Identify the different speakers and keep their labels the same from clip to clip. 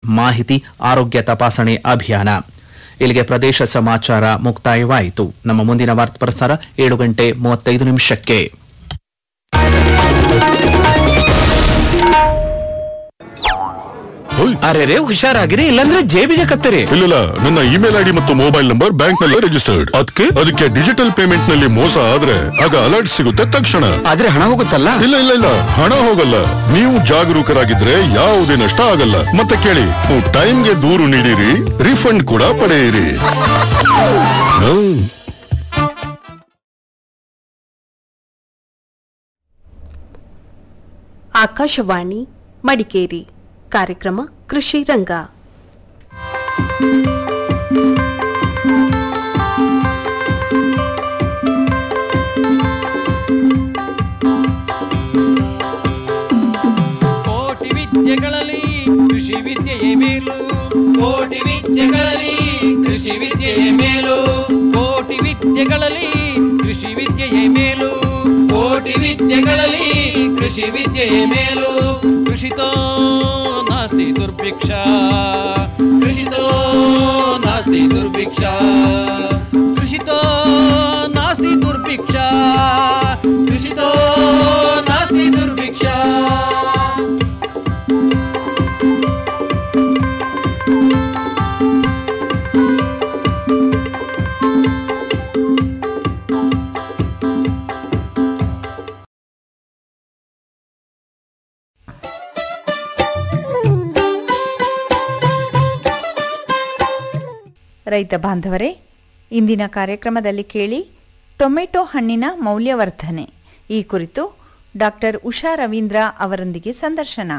Speaker 1: ಮಾಹಿತಿ ಆರೋಗ್ಯ ತಪಾಸಣೆ ಅಭಿಯಾನ ಇಲ್ಲಿಗೆ ಪ್ರದೇಶ ಸಮಾಚಾರ ಮುಕ್ತಾಯವಾಯಿತು ನಮ್ಮ ಮುಂದಿನ ವಾರ್ತಾ ಪ್ರಸಾರ ಏಳು ಗಂಟೆ ಮೂವತ್ತೈದು ನಿಮಿಷಕ್ಕೆ
Speaker 2: ಅರೆ ರೇ ಹುಷಾರಾಗಿರಿ ಇಲ್ಲಾಂದ್ರೆ ಜೇಬಿಗೆ ಕತ್ತರಿ
Speaker 3: ಇಲ್ಲ ನನ್ನ ಇಮೇಲ್ ಐಡಿ ಮತ್ತು ಮೊಬೈಲ್ ನಂಬರ್ ಬ್ಯಾಂಕ್ ನಲ್ಲಿ ರಿಜಿಸ್ಟರ್ಡ್ ಅದಕ್ಕೆ ಅದಕ್ಕೆ ಡಿಜಿಟಲ್ ಪೇಮೆಂಟ್ ನಲ್ಲಿ ಮೋಸ ಆದ್ರೆ ಆಗ ಅಲರ್ಟ್ ಸಿಗುತ್ತೆ ತಕ್ಷಣ
Speaker 2: ಆದ್ರೆ ಹಣ ಹೋಗುತ್ತಲ್ಲ
Speaker 3: ಇಲ್ಲ ಇಲ್ಲ ಇಲ್ಲ ಹಣ ಹೋಗಲ್ಲ ನೀವು ಜಾಗರೂಕರಾಗಿದ್ರೆ ಯಾವುದೇ ನಷ್ಟ ಆಗಲ್ಲ ಮತ್ತೆ ಕೇಳಿ ನೀವು ಟೈಮ್ಗೆ ದೂರು ನೀಡಿರಿ ರಿಫಂಡ್ ಕೂಡ ಪಡೆಯಿರಿ ಹ್ಮ್.
Speaker 4: ಆಕಾಶವಾಣಿ ಮಡಿಕೇರಿ ಕಾರ್ಯಕ್ರಮ ಕೃಷಿ ರಂಗ
Speaker 5: ಕೋಟಿ ವಿದ್ಯೆಗಳಲ್ಲಿ ಕೃಷಿ ವಿದ್ಯೆಯೇ ಮೇಲು ಕೋಟಿ ವಿದ್ಯೆಗಳಲ್ಲಿ ಕೃಷಿ ವಿದ್ಯೆಯೇ ಮೇಲು ಕೋಟಿ ವಿದ್ಯೆಗಳಲ್ಲಿ ಕೃಷಿ ವಿದ್ಯೆಯೇ ಮೇಲು ಕೋಟಿ ವಿದ್ಯೆಗಳಲ್ಲಿ ಕೃಷಿ ವಿದ್ಯೆಯೇ ಮೇಲು ಕೃಷಿತೋ ನಾಸ್ತಿ ದುರ್ಭಿಕ್ಷ ಕೃಷಿತೋ ನಾಸ್ತಿ ದುರ್ಭಿಕ್ಷ ಕೃಷಿತೋ ನಾಸ್ತಿ ದುರ್ಭಿಕ್ಷ ಕೃಷಿತೋ ನಾಸ್ತಿ ದುರ್ಭಿಕ್ಷ
Speaker 6: ರೈತ ಬಾಂಧವರೇ ಇಂದಿನ ಕಾರ್ಯಕ್ರಮದಲ್ಲಿ ಕೇಳಿ ಟೊಮೆಟೊ ಹಣ್ಣಿನ ಮೌಲ್ಯವರ್ಧನೆ ಈ ಕುರಿತು ಡಾಕ್ಟರ್ ಉಷಾ ರವೀಂದ್ರ ಅವರೊಂದಿಗೆ ಸಂದರ್ಶನ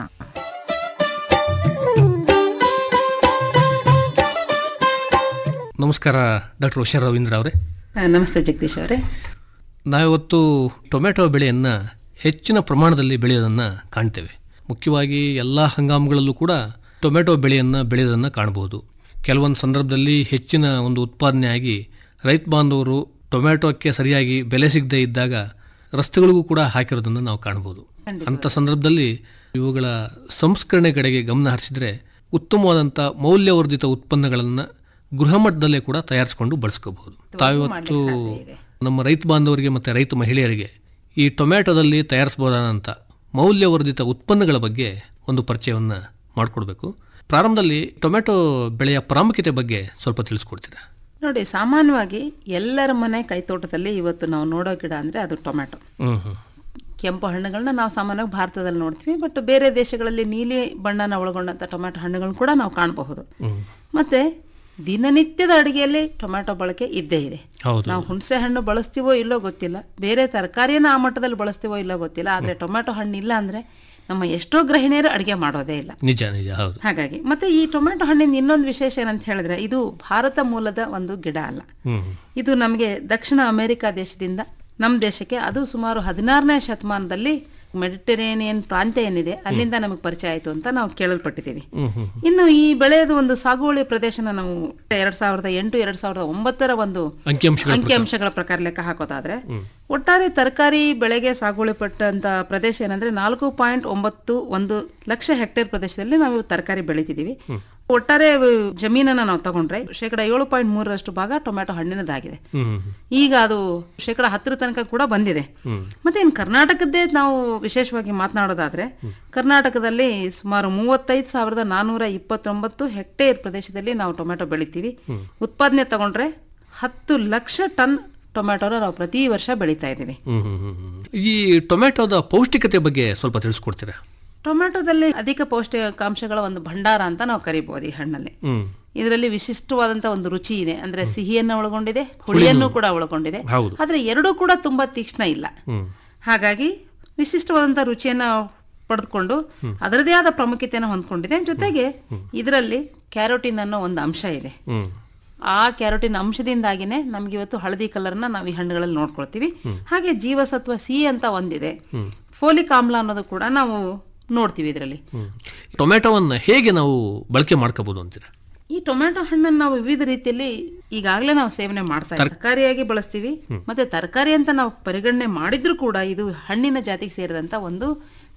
Speaker 7: ನಮಸ್ಕಾರ ಡಾಕ್ಟರ್ ಉಷಾ ರವೀಂದ್ರ ಅವರೇ
Speaker 8: ಆ, ನಮಸ್ತೆ ಜಗದೀಶ್ ಅವರೇ
Speaker 7: ನಾವಿವತ್ತು ಟೊಮೆಟೊ ಬೆಳೆಯನ್ನು ಹೆಚ್ಚಿನ ಪ್ರಮಾಣದಲ್ಲಿ ಬೆಳೆಯೋದನ್ನು ಕಾಣ್ತೇವೆ ಮುಖ್ಯವಾಗಿ ಎಲ್ಲ ಹಂಗಾಮುಗಳಲ್ಲೂ ಕೂಡ ಟೊಮೆಟೊ ಬೆಳೆಯನ್ನು ಬೆಳೆಯೋದನ್ನು ಕಾಣಬಹುದು ಕೆಲವೊಂದು ಸಂದರ್ಭದಲ್ಲಿ ಹೆಚ್ಚಿನ ಒಂದು ಉತ್ಪಾದನೆ ಆಗಿ ರೈತ ಬಾಂಧವರು ಟೊಮೆಟೊಕ್ಕೆ ಸರಿಯಾಗಿ ಬೆಲೆ ಸಿಗದೇ ಇದ್ದಾಗ ರಸ್ತೆಗಳಿಗೂ ಕೂಡ ಹಾಕಿರೋದನ್ನು ನಾವು ಕಾಣಬಹುದು ಅಂಥ ಸಂದರ್ಭದಲ್ಲಿ ಇವುಗಳ ಸಂಸ್ಕರಣೆ ಕಡೆಗೆ ಗಮನ ಹರಿಸಿದರೆ ಉತ್ತಮವಾದಂಥ ಮೌಲ್ಯವರ್ಧಿತ ಉತ್ಪನ್ನಗಳನ್ನು ಗೃಹ ಮಟ್ಟದಲ್ಲೇ ಕೂಡ ತಯಾರಿಸಿಕೊಂಡು ಬಳಸ್ಕೋಬಹುದು ತಾವಿವತ್ತು ನಮ್ಮ ರೈತ ಬಾಂಧವರಿಗೆ ಮತ್ತು ರೈತ ಮಹಿಳೆಯರಿಗೆ ಈ ಟೊಮ್ಯಾಟೊದಲ್ಲಿ ತಯಾರಿಸಬಹುದಾದಂಥ ಮೌಲ್ಯವರ್ಧಿತ ಉತ್ಪನ್ನಗಳ ಬಗ್ಗೆ ಒಂದು ಪರಿಚಯವನ್ನು ಮಾಡಿಕೊಡ್ಬೇಕು ಪ್ರಾರಂಭದಲ್ಲಿ ಟೊಮೆಟೊ ಬೆಳೆಯ ಪ್ರಾಮುಖ್ಯತೆ ಬಗ್ಗೆ ಸ್ವಲ್ಪ ತಿಳಿಸ್ಕೊಡ್ತೀರಾ
Speaker 8: ನೋಡಿ ಸಾಮಾನ್ಯವಾಗಿ ಎಲ್ಲರ ಮನೆ ಕೈತೋಟದಲ್ಲಿ ಇವತ್ತು ನಾವು ನೋಡೋ ಗಿಡ ಅಂದರೆ ಅದು ಟೊಮ್ಯಾಟೊ
Speaker 7: ಹ್ಞೂ ಹ್ಞೂ
Speaker 8: ಕೆಂಪು ಹಣ್ಣುಗಳನ್ನ ನಾವು ಸಾಮಾನ್ಯವಾಗಿ ಭಾರತದಲ್ಲಿ ನೋಡ್ತೀವಿ ಬಟ್ ಬೇರೆ ದೇಶಗಳಲ್ಲಿ ನೀಲಿ ಬಣ್ಣನ ಒಳಗೊಂಡಂಥ ಟೊಮ್ಯಾಟೊ ಹಣ್ಣುಗಳನ್ನ ಕೂಡ ನಾವು ಕಾಣಬಹುದು ಮತ್ತೆ ದಿನನಿತ್ಯದ ಅಡುಗೆಯಲ್ಲಿ ಟೊಮ್ಯಾಟೊ ಬಳಕೆ ಇದ್ದೇ ಇದೆ
Speaker 7: ಹೌದು
Speaker 8: ನಾವು ಹುಣಸೆ ಹಣ್ಣು ಬಳಸ್ತೀವೋ ಇಲ್ಲೋ ಗೊತ್ತಿಲ್ಲ ಬೇರೆ ತರಕಾರಿಯನ್ನ ಆ ಮಟ್ಟದಲ್ಲಿ ಬಳಸ್ತೀವೋ ಇಲ್ಲೋ ಗೊತ್ತಿಲ್ಲ ಆದರೆ ಟೊಮ್ಯಾಟೊ ಹಣ್ಣು ಇಲ್ಲ ಅಂದರೆ ನಮ್ಮ ಎಷ್ಟೋ ಗೃಹಿಣಿಯರು ಅಡುಗೆ ಮಾಡೋದೇ ಇಲ್ಲ
Speaker 7: ನಿಜ ನಿಜ ಹೌದು
Speaker 8: ಹಾಗಾಗಿ ಮತ್ತೆ ಈ ಟೊಮ್ಯಾಟೊ ಹಣ್ಣಿನ ಇನ್ನೊಂದು ವಿಶೇಷ ಏನಂತ ಹೇಳಿದ್ರೆ ಇದು ಭಾರತ ಮೂಲದ ಒಂದು ಗಿಡ ಅಲ್ಲ
Speaker 7: ಹ್ಞೂ
Speaker 8: ಇದು ನಮಗೆ ದಕ್ಷಿಣ ಅಮೆರಿಕ ದೇಶದಿಂದ ನಮ್ಮ ದೇಶಕ್ಕೆ ಅದು ಸುಮಾರು ಹದಿನಾರನೇ ಶತಮಾನದಲ್ಲಿ ಮೆಡಿಟರೇನಿಯನ್ ಪ್ರಾಂತ್ಯ ಏನಿದೆ ಅಲ್ಲಿಂದ ನಮಗೆ ಪರಿಚಯ ಆಯಿತು ಅಂತ ನಾವು ಕೇಳಲ್ಪಟ್ಟಿದ್ದೀವಿ ಇನ್ನು ಈ ಬೆಳೆಯದ ಒಂದು ಸಾಗುವಳಿ ಪ್ರದೇಶನ ನಾವು ಎರಡ್ ಸಾವಿರದ ಎಂಟು ಎರಡ್ ಸಾವಿರದ ಒಂಬತ್ತರ ಒಂದು
Speaker 7: ಅಂಕಿಅಂಶಗಳ
Speaker 8: ಅಂಕಿಅಂಶಗಳ ಪ್ರಕಾರ ಲೆಕ್ಕ ಹಾಕೋದಾದ್ರೆ ಒಟ್ಟಾರೆ ತರಕಾರಿ ಬೆಳೆಗೆ ಸಾಗುವಳಿ ಪಟ್ಟಂತ ಪ್ರದೇಶ ಏನಂದ್ರೆ ನಾಲ್ಕು ಪಾಯಿಂಟ್ ಒಂಬತ್ತು ಒಂದು ಲಕ್ಷ ಹೆಕ್ಟೇರ್ ಪ್ರದೇಶದಲ್ಲಿ ನಾವು ತರಕಾರಿ ಬೆಳಿತಿದೀವಿ ಒಟ್ಟಾರೆ ಜಮೀನನ್ನ ನಾವು ತಗೊಂಡ್ರೆ ಶೇಕಡ ಏಳು ಪಾಯಿಂಟ್ ಮೂರರಷ್ಟು ಭಾಗ ಟೊಮ್ಯಾಟೊ ಹಣ್ಣಿನದಾಗಿದೆ
Speaker 7: ಹ್ಞೂ
Speaker 8: ಈಗ ಅದು ಶೇಕಡ ಹತ್ತರ ತನಕ ಕೂಡ ಬಂದಿದೆ ಮತ್ತೆ ಇನ್ನು ಕರ್ನಾಟಕದ್ದೇ ನಾವು ವಿಶೇಷವಾಗಿ ಮಾತನಾಡೋದಾದ್ರೆ ಕರ್ನಾಟಕದಲ್ಲಿ ಸುಮಾರು ಮೂವತ್ತೈದು ಸಾವಿರದ ನಾನೂರ ಇಪ್ಪತ್ತೊಂಬತ್ತು ಹೆಕ್ಟೇರ್ ಪ್ರದೇಶದಲ್ಲಿ ನಾವು ಟೊಮ್ಯಾಟೊ ಬೆಳಿತೀವಿ ಉತ್ಪಾದನೆ ತಗೊಂಡ್ರೆ ಹತ್ತು ಲಕ್ಷ ಟನ್ ಟೊಮ್ಯಾಟೊನ ನಾವು ಪ್ರತಿ ವರ್ಷ ಬೆಳೀತಾ ಇದ್ದೀವಿ
Speaker 7: ಹ್ಮ್, ಹ್ಮ್, ಹ್ಮ್, ಹ್ಮ್. ಈ ಟೊಮೆಟೊದ ಪೌಷ್ಟಿಕತೆ ಬಗ್ಗೆ ಸ್ವಲ್ಪ ತಿಳಿಸ್ಕೊಡ್ತೀರಾ
Speaker 8: ಟೊಮ್ಯಾಟೊದಲ್ಲಿ ಅಧಿಕ ಪೌಷ್ಟಿಕಾಂಶಗಳ ಒಂದು ಭಂಡಾರ ಅಂತ ನಾವು ಕರಿಬಹುದು ಈ ಹಣ್ಣಲ್ಲಿ
Speaker 7: ಹ್ಮ್
Speaker 8: ಇದರಲ್ಲಿ ವಿಶಿಷ್ಟವಾದಂತ ಒಂದು ರುಚಿ ಇದೆ ಅಂದ್ರೆ ಸಿಹಿಯನ್ನು ಒಳಗೊಂಡಿದೆ ಹುಳಿಯನ್ನು ಕೂಡ ಒಳಗೊಂಡಿದೆ
Speaker 7: ಹೌದು.
Speaker 8: ಆದ್ರೆ ಎರಡೂ ಕೂಡ ತುಂಬಾ ತೀಕ್ಷ್ಣ ಇಲ್ಲ ಹಾಗಾಗಿ ವಿಶಿಷ್ಟವಾದಂತ ರುಚಿಯನ್ನ ಪಡೆದುಕೊಂಡು ಅದರದೇ ಆದ ಪ್ರಾಮುಖ್ಯತೆಯನ್ನು ಹೊಂದ್ಕೊಂಡಿದೆ ಜೊತೆಗೆ ಇದರಲ್ಲಿ ಕ್ಯಾರೋಟಿನ್ ಅನ್ನೋ ಒಂದು ಅಂಶ ಇದೆ
Speaker 7: ಹ್ಮ್
Speaker 8: ಆ ಕ್ಯಾರೋಟಿನ್ ಅಂಶದಿಂದಾಗಿನೇ ನಮ್ಗೆ ಇವತ್ತು ಹಳದಿ ಕಲರ್ನ ನಾವು ಈ ಹಣ್ಣುಗಳಲ್ಲಿ ನೋಡ್ಕೊಳ್ತೀವಿ ಹಾಗೆ ಜೀವಸತ್ವ ಸಿ ಅಂತ ಒಂದಿದೆ ಫೋಲಿಕ್ ಆಮ್ಲ ಅನ್ನೋದು ಕೂಡ ನಾವು ನೋಡ್ತೀವಿ ಇದರಲ್ಲಿ
Speaker 7: ಹ್ಮ್. ಟೊಮೆಟೊವನ್ನ ಹೇಗೆ ನಾವು ಬಳಕೆ ಮಾಡ್ಕೋಬಹುದು ಅಂತೀರಾ
Speaker 8: ಈ ಟೊಮ್ಯಾಟೊ ಹಣ್ಣನ್ನು ನಾವು ವಿವಿಧ ರೀತಿಯಲ್ಲಿ ಈಗಾಗಲೇ ನಾವು ಸೇವನೆ ಮಾಡ್ತಾ ಇದ್ದೀವಿ ತರಕಾರಿಯಾಗಿ ಬಳಸ್ತೀವಿ ಮತ್ತೆ ತರಕಾರಿ ಅಂತ ನಾವು ಪರಿಗಣನೆ ಮಾಡಿದ್ರು ಕೂಡ ಇದು ಹಣ್ಣಿನ ಜಾತಿಗೆ ಸೇರಿದಂತ ಒಂದು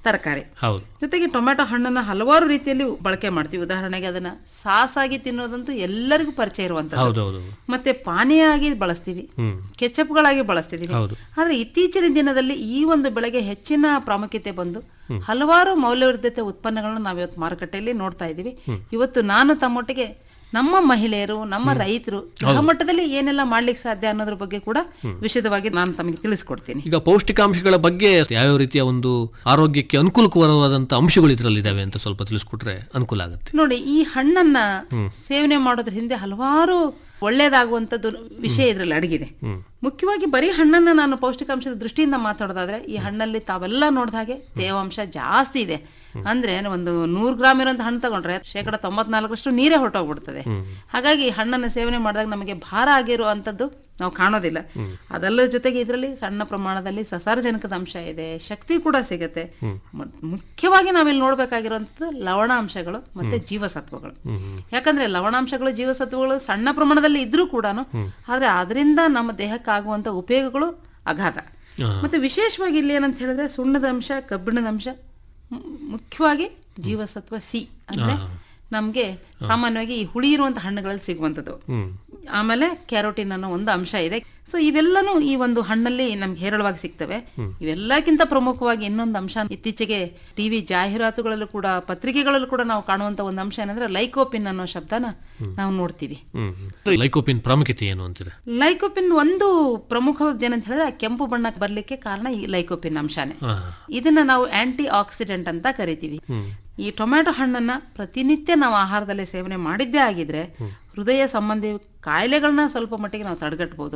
Speaker 8: ತರಕಾರಿ
Speaker 7: ಹೌದು
Speaker 8: ಜೊತೆಗೆ ಟೊಮೆಟೊ ಹಣ್ಣನ್ನ ಹಲವಾರು ರೀತಿಯಲ್ಲಿ ಬಳಕೆ ಮಾಡ್ತೀವಿ ಉದಾಹರಣೆಗೆ ಅದನ್ನ ಸಾಸಾಗಿ ತಿನ್ನೋದಂತೂ ಎಲ್ಲರಿಗೂ ಪರಿಚಯ ಇರುವಂತದ್ದು
Speaker 7: ಹೌದೌದು
Speaker 8: ಮತ್ತೆ ಪಾನೀಯ ಆಗಿ ಬಳಸ್ತೀವಿ ಕೆಚಪ್ಗಳಾಗಿ ಬಳಸ್ತಿದೀವಿ
Speaker 7: ಹೌದು.
Speaker 8: ಆದ್ರೆ ಇತ್ತೀಚಿನ ದಿನದಲ್ಲಿ ಈ ಒಂದು ಬೆಳೆಗೆ ಹೆಚ್ಚಿನ ಪ್ರಾಮುಖ್ಯತೆ ಬಂದು ಹಲವಾರು ಮೌಲ್ಯವರ್ಧಿತ ಉತ್ಪನ್ನಗಳನ್ನ ನಾವು ಇವತ್ತು ಮಾರುಕಟ್ಟೆಯಲ್ಲಿ ನೋಡ್ತಾ ಇದ್ದೀವಿ ಇವತ್ತು ನಾನು ತಮ್ಮೊಟ್ಟಿಗೆ ನಮ್ಮ ಮಹಿಳೆಯರು ನಮ್ಮ ರೈತರು ಗೃಹ ಮಟ್ಟದಲ್ಲಿ ಏನೆಲ್ಲ ಮಾಡ್ಲಿಕ್ಕೆ ಸಾಧ್ಯ ಅನ್ನೋದ್ರ ಬಗ್ಗೆ ಕೂಡ ವಿಶದವಾಗಿ ನಾನು ತಮಗೆ ತಿಳಿಸ್ಕೊಡ್ತೀನಿ
Speaker 7: ಈಗ ಪೌಷ್ಟಿಕಾಂಶಗಳ ಬಗ್ಗೆ ಯಾವ್ಯಾವ ರೀತಿಯ ಒಂದು ಆರೋಗ್ಯಕ್ಕೆ ಅನುಕೂಲಕರವಾದಂತ ಅಂಶಗಳು ಇದರಲ್ಲಿದ್ದಾವೆ ಅಂತ ಸ್ವಲ್ಪ ತಿಳಿಸ್ಕೊಟ್ರೆ ಅನುಕೂಲ ಆಗುತ್ತೆ
Speaker 8: ನೋಡಿ ಈ ಹಣ್ಣನ್ನ ಸೇವನೆ ಮಾಡೋದ್ರ ಹಿಂದೆ ಹಲವಾರು ಒಳ್ಳೇದಾಗುವಂತದ್ದು ವಿಷಯ ಇದರಲ್ಲಿ ಅಡಗಿದೆ ಮುಖ್ಯವಾಗಿ ಬರೀ ಹಣ್ಣನ್ನ ನಾನು ಪೌಷ್ಟಿಕಾಂಶದ ದೃಷ್ಟಿಯಿಂದ ಮಾತಾಡೋದಾದ್ರೆ ಈ ಹಣ್ಣಲ್ಲಿ ತಾವೆಲ್ಲ ನೋಡಿದ ಹಾಗೆ ತೇವಾಂಶ ಜಾಸ್ತಿ ಇದೆ ಅಂದ್ರೆ ಒಂದು ನೂರು ಗ್ರಾಮ್ ಇರೋಂಥ ಹಣ್ಣು ತಗೊಂಡ್ರೆ ಶೇಕಡ ತೊಂಬತ್ನಾಲ್ಕರಷ್ಟು ನೀರೇ ಹೊರಟೋಗ್ಬಿಡ್ತದೆ ಹಾಗಾಗಿ ಈ ಹಣ್ಣನ್ನ ಸೇವನೆ ಮಾಡಿದಾಗ ನಮಗೆ ಭಾರ ಆಗಿರುವಂತದ್ದು ನಾವು ಕಾಣೋದಿಲ್ಲ ಅದೆಲ್ಲರ ಜೊತೆಗೆ ಇದರಲ್ಲಿ ಸಣ್ಣ ಪ್ರಮಾಣದಲ್ಲಿ ಸಸಾರಜನಕದ ಅಂಶ ಇದೆ ಶಕ್ತಿ ಕೂಡ ಸಿಗುತ್ತೆ ಮ- ಮುಖ್ಯವಾಗಿ ನಾವಿಲ್ಲಿ ನೋಡ್ಬೇಕಾಗಿರುವಂತದ್ದು ಲವಣಾಂಶಗಳು ಮತ್ತೆ ಜೀವಸತ್ವಗಳು ಯಾಕಂದ್ರೆ ಲವಣಾಂಶಗಳು ಜೀವಸತ್ವಗಳು ಸಣ್ಣ ಪ್ರಮಾಣದಲ್ಲಿ ಇದ್ರೂ ಕೂಡ ಆದ್ರೆ ಅದರಿಂದ ನಮ್ಮ ದೇಹಕ್ಕೆ ಆಗುವಂತ ಉಪಯೋಗಗಳು ಅಗಾಧ ಮತ್ತೆ ವಿಶೇಷವಾಗಿ ಇಲ್ಲಿ ಏನಂತ ಹೇಳಿದ್ರೆ ಸುಣ್ಣದ ಅಂಶ ಕಬ್ಬಿಣದ ಅಂಶ ಮು- ಮುಖ್ಯವಾಗಿ ಜೀವಸತ್ವ ಸಿ ಅಂದ್ರೆ ನಮ್ಗೆ ಸಾಮಾನ್ಯವಾಗಿ ಈ ಹುಳಿ ಇರುವಂತ ಹಣ್ಣುಗಳಲ್ಲಿ ಸಿಗುವಂಥದ್ದು ಆಮೇಲೆ ಕ್ಯಾರೋಟಿನ್ ಅನ್ನೋ ಒಂದು ಅಂಶ ಇದೆ ಸೊ ಇವೆಲ್ಲನೂ ಈ ಒಂದು ಹಣ್ಣಲ್ಲಿ ನಮ್ಗೆ ಹೇರಳವಾಗಿ ಸಿಗ್ತವೆ ಇವೆಲ್ಲಕ್ಕಿಂತ ಪ್ರಮುಖವಾಗಿ ಇನ್ನೊಂದು ಅಂಶ ಇತ್ತೀಚೆಗೆ ಟಿವಿ ಜಾಹೀರಾತುಗಳಲ್ಲೂ ಕೂಡ ಪತ್ರಿಕೆಗಳಲ್ಲೂ ಕೂಡ ನಾವು ಕಾಣುವಂತ ಒಂದು ಅಂಶ ಏನಂದ್ರೆ ಲೈಕೋಪಿನ್ ಅನ್ನೋ ಶಬ್ದನ ನಾವು ನೋಡ್ತೀವಿ
Speaker 7: ಲೈಕೋಪಿನ್ ಪ್ರಾಮುಖ್ಯತೆ ಏನು ಅಂತೀರ
Speaker 8: ಲೈಕೋಪಿನ್ ಒಂದು ಪ್ರಮುಖವಾದ ಏನಂತ ಹೇಳಿದ್ರೆ ಆ ಕೆಂಪು ಬಣ್ಣಕ್ಕೆ ಬರ್ಲಿಕ್ಕೆ ಕಾರಣ ಈ ಲೈಕೋಪಿನ್ ಅಂಶನೇ ಇದನ್ನ ನಾವು ಆಂಟಿ ಆಕ್ಸಿಡೆಂಟ್ ಅಂತ ಕರಿತೀವಿ ಈ ಟೊಮ್ಯಾಟೊ ಹಣ್ಣನ್ನ ಪ್ರತಿನಿತ್ಯ ನಾವು ಆಹಾರದಲ್ಲಿ ಸೇವನೆ ಮಾಡಿದ್ದೇ ಆಗಿದ್ರೆ ಹೃದಯ ಸಂಬಂಧಿ ಕಾಯಿಲೆಗಳನ್ನ ಸ್ವಲ್ಪ ಮಟ್ಟಿಗೆ ನಾವು ತಡೆಗಟ್ಟಬಹುದು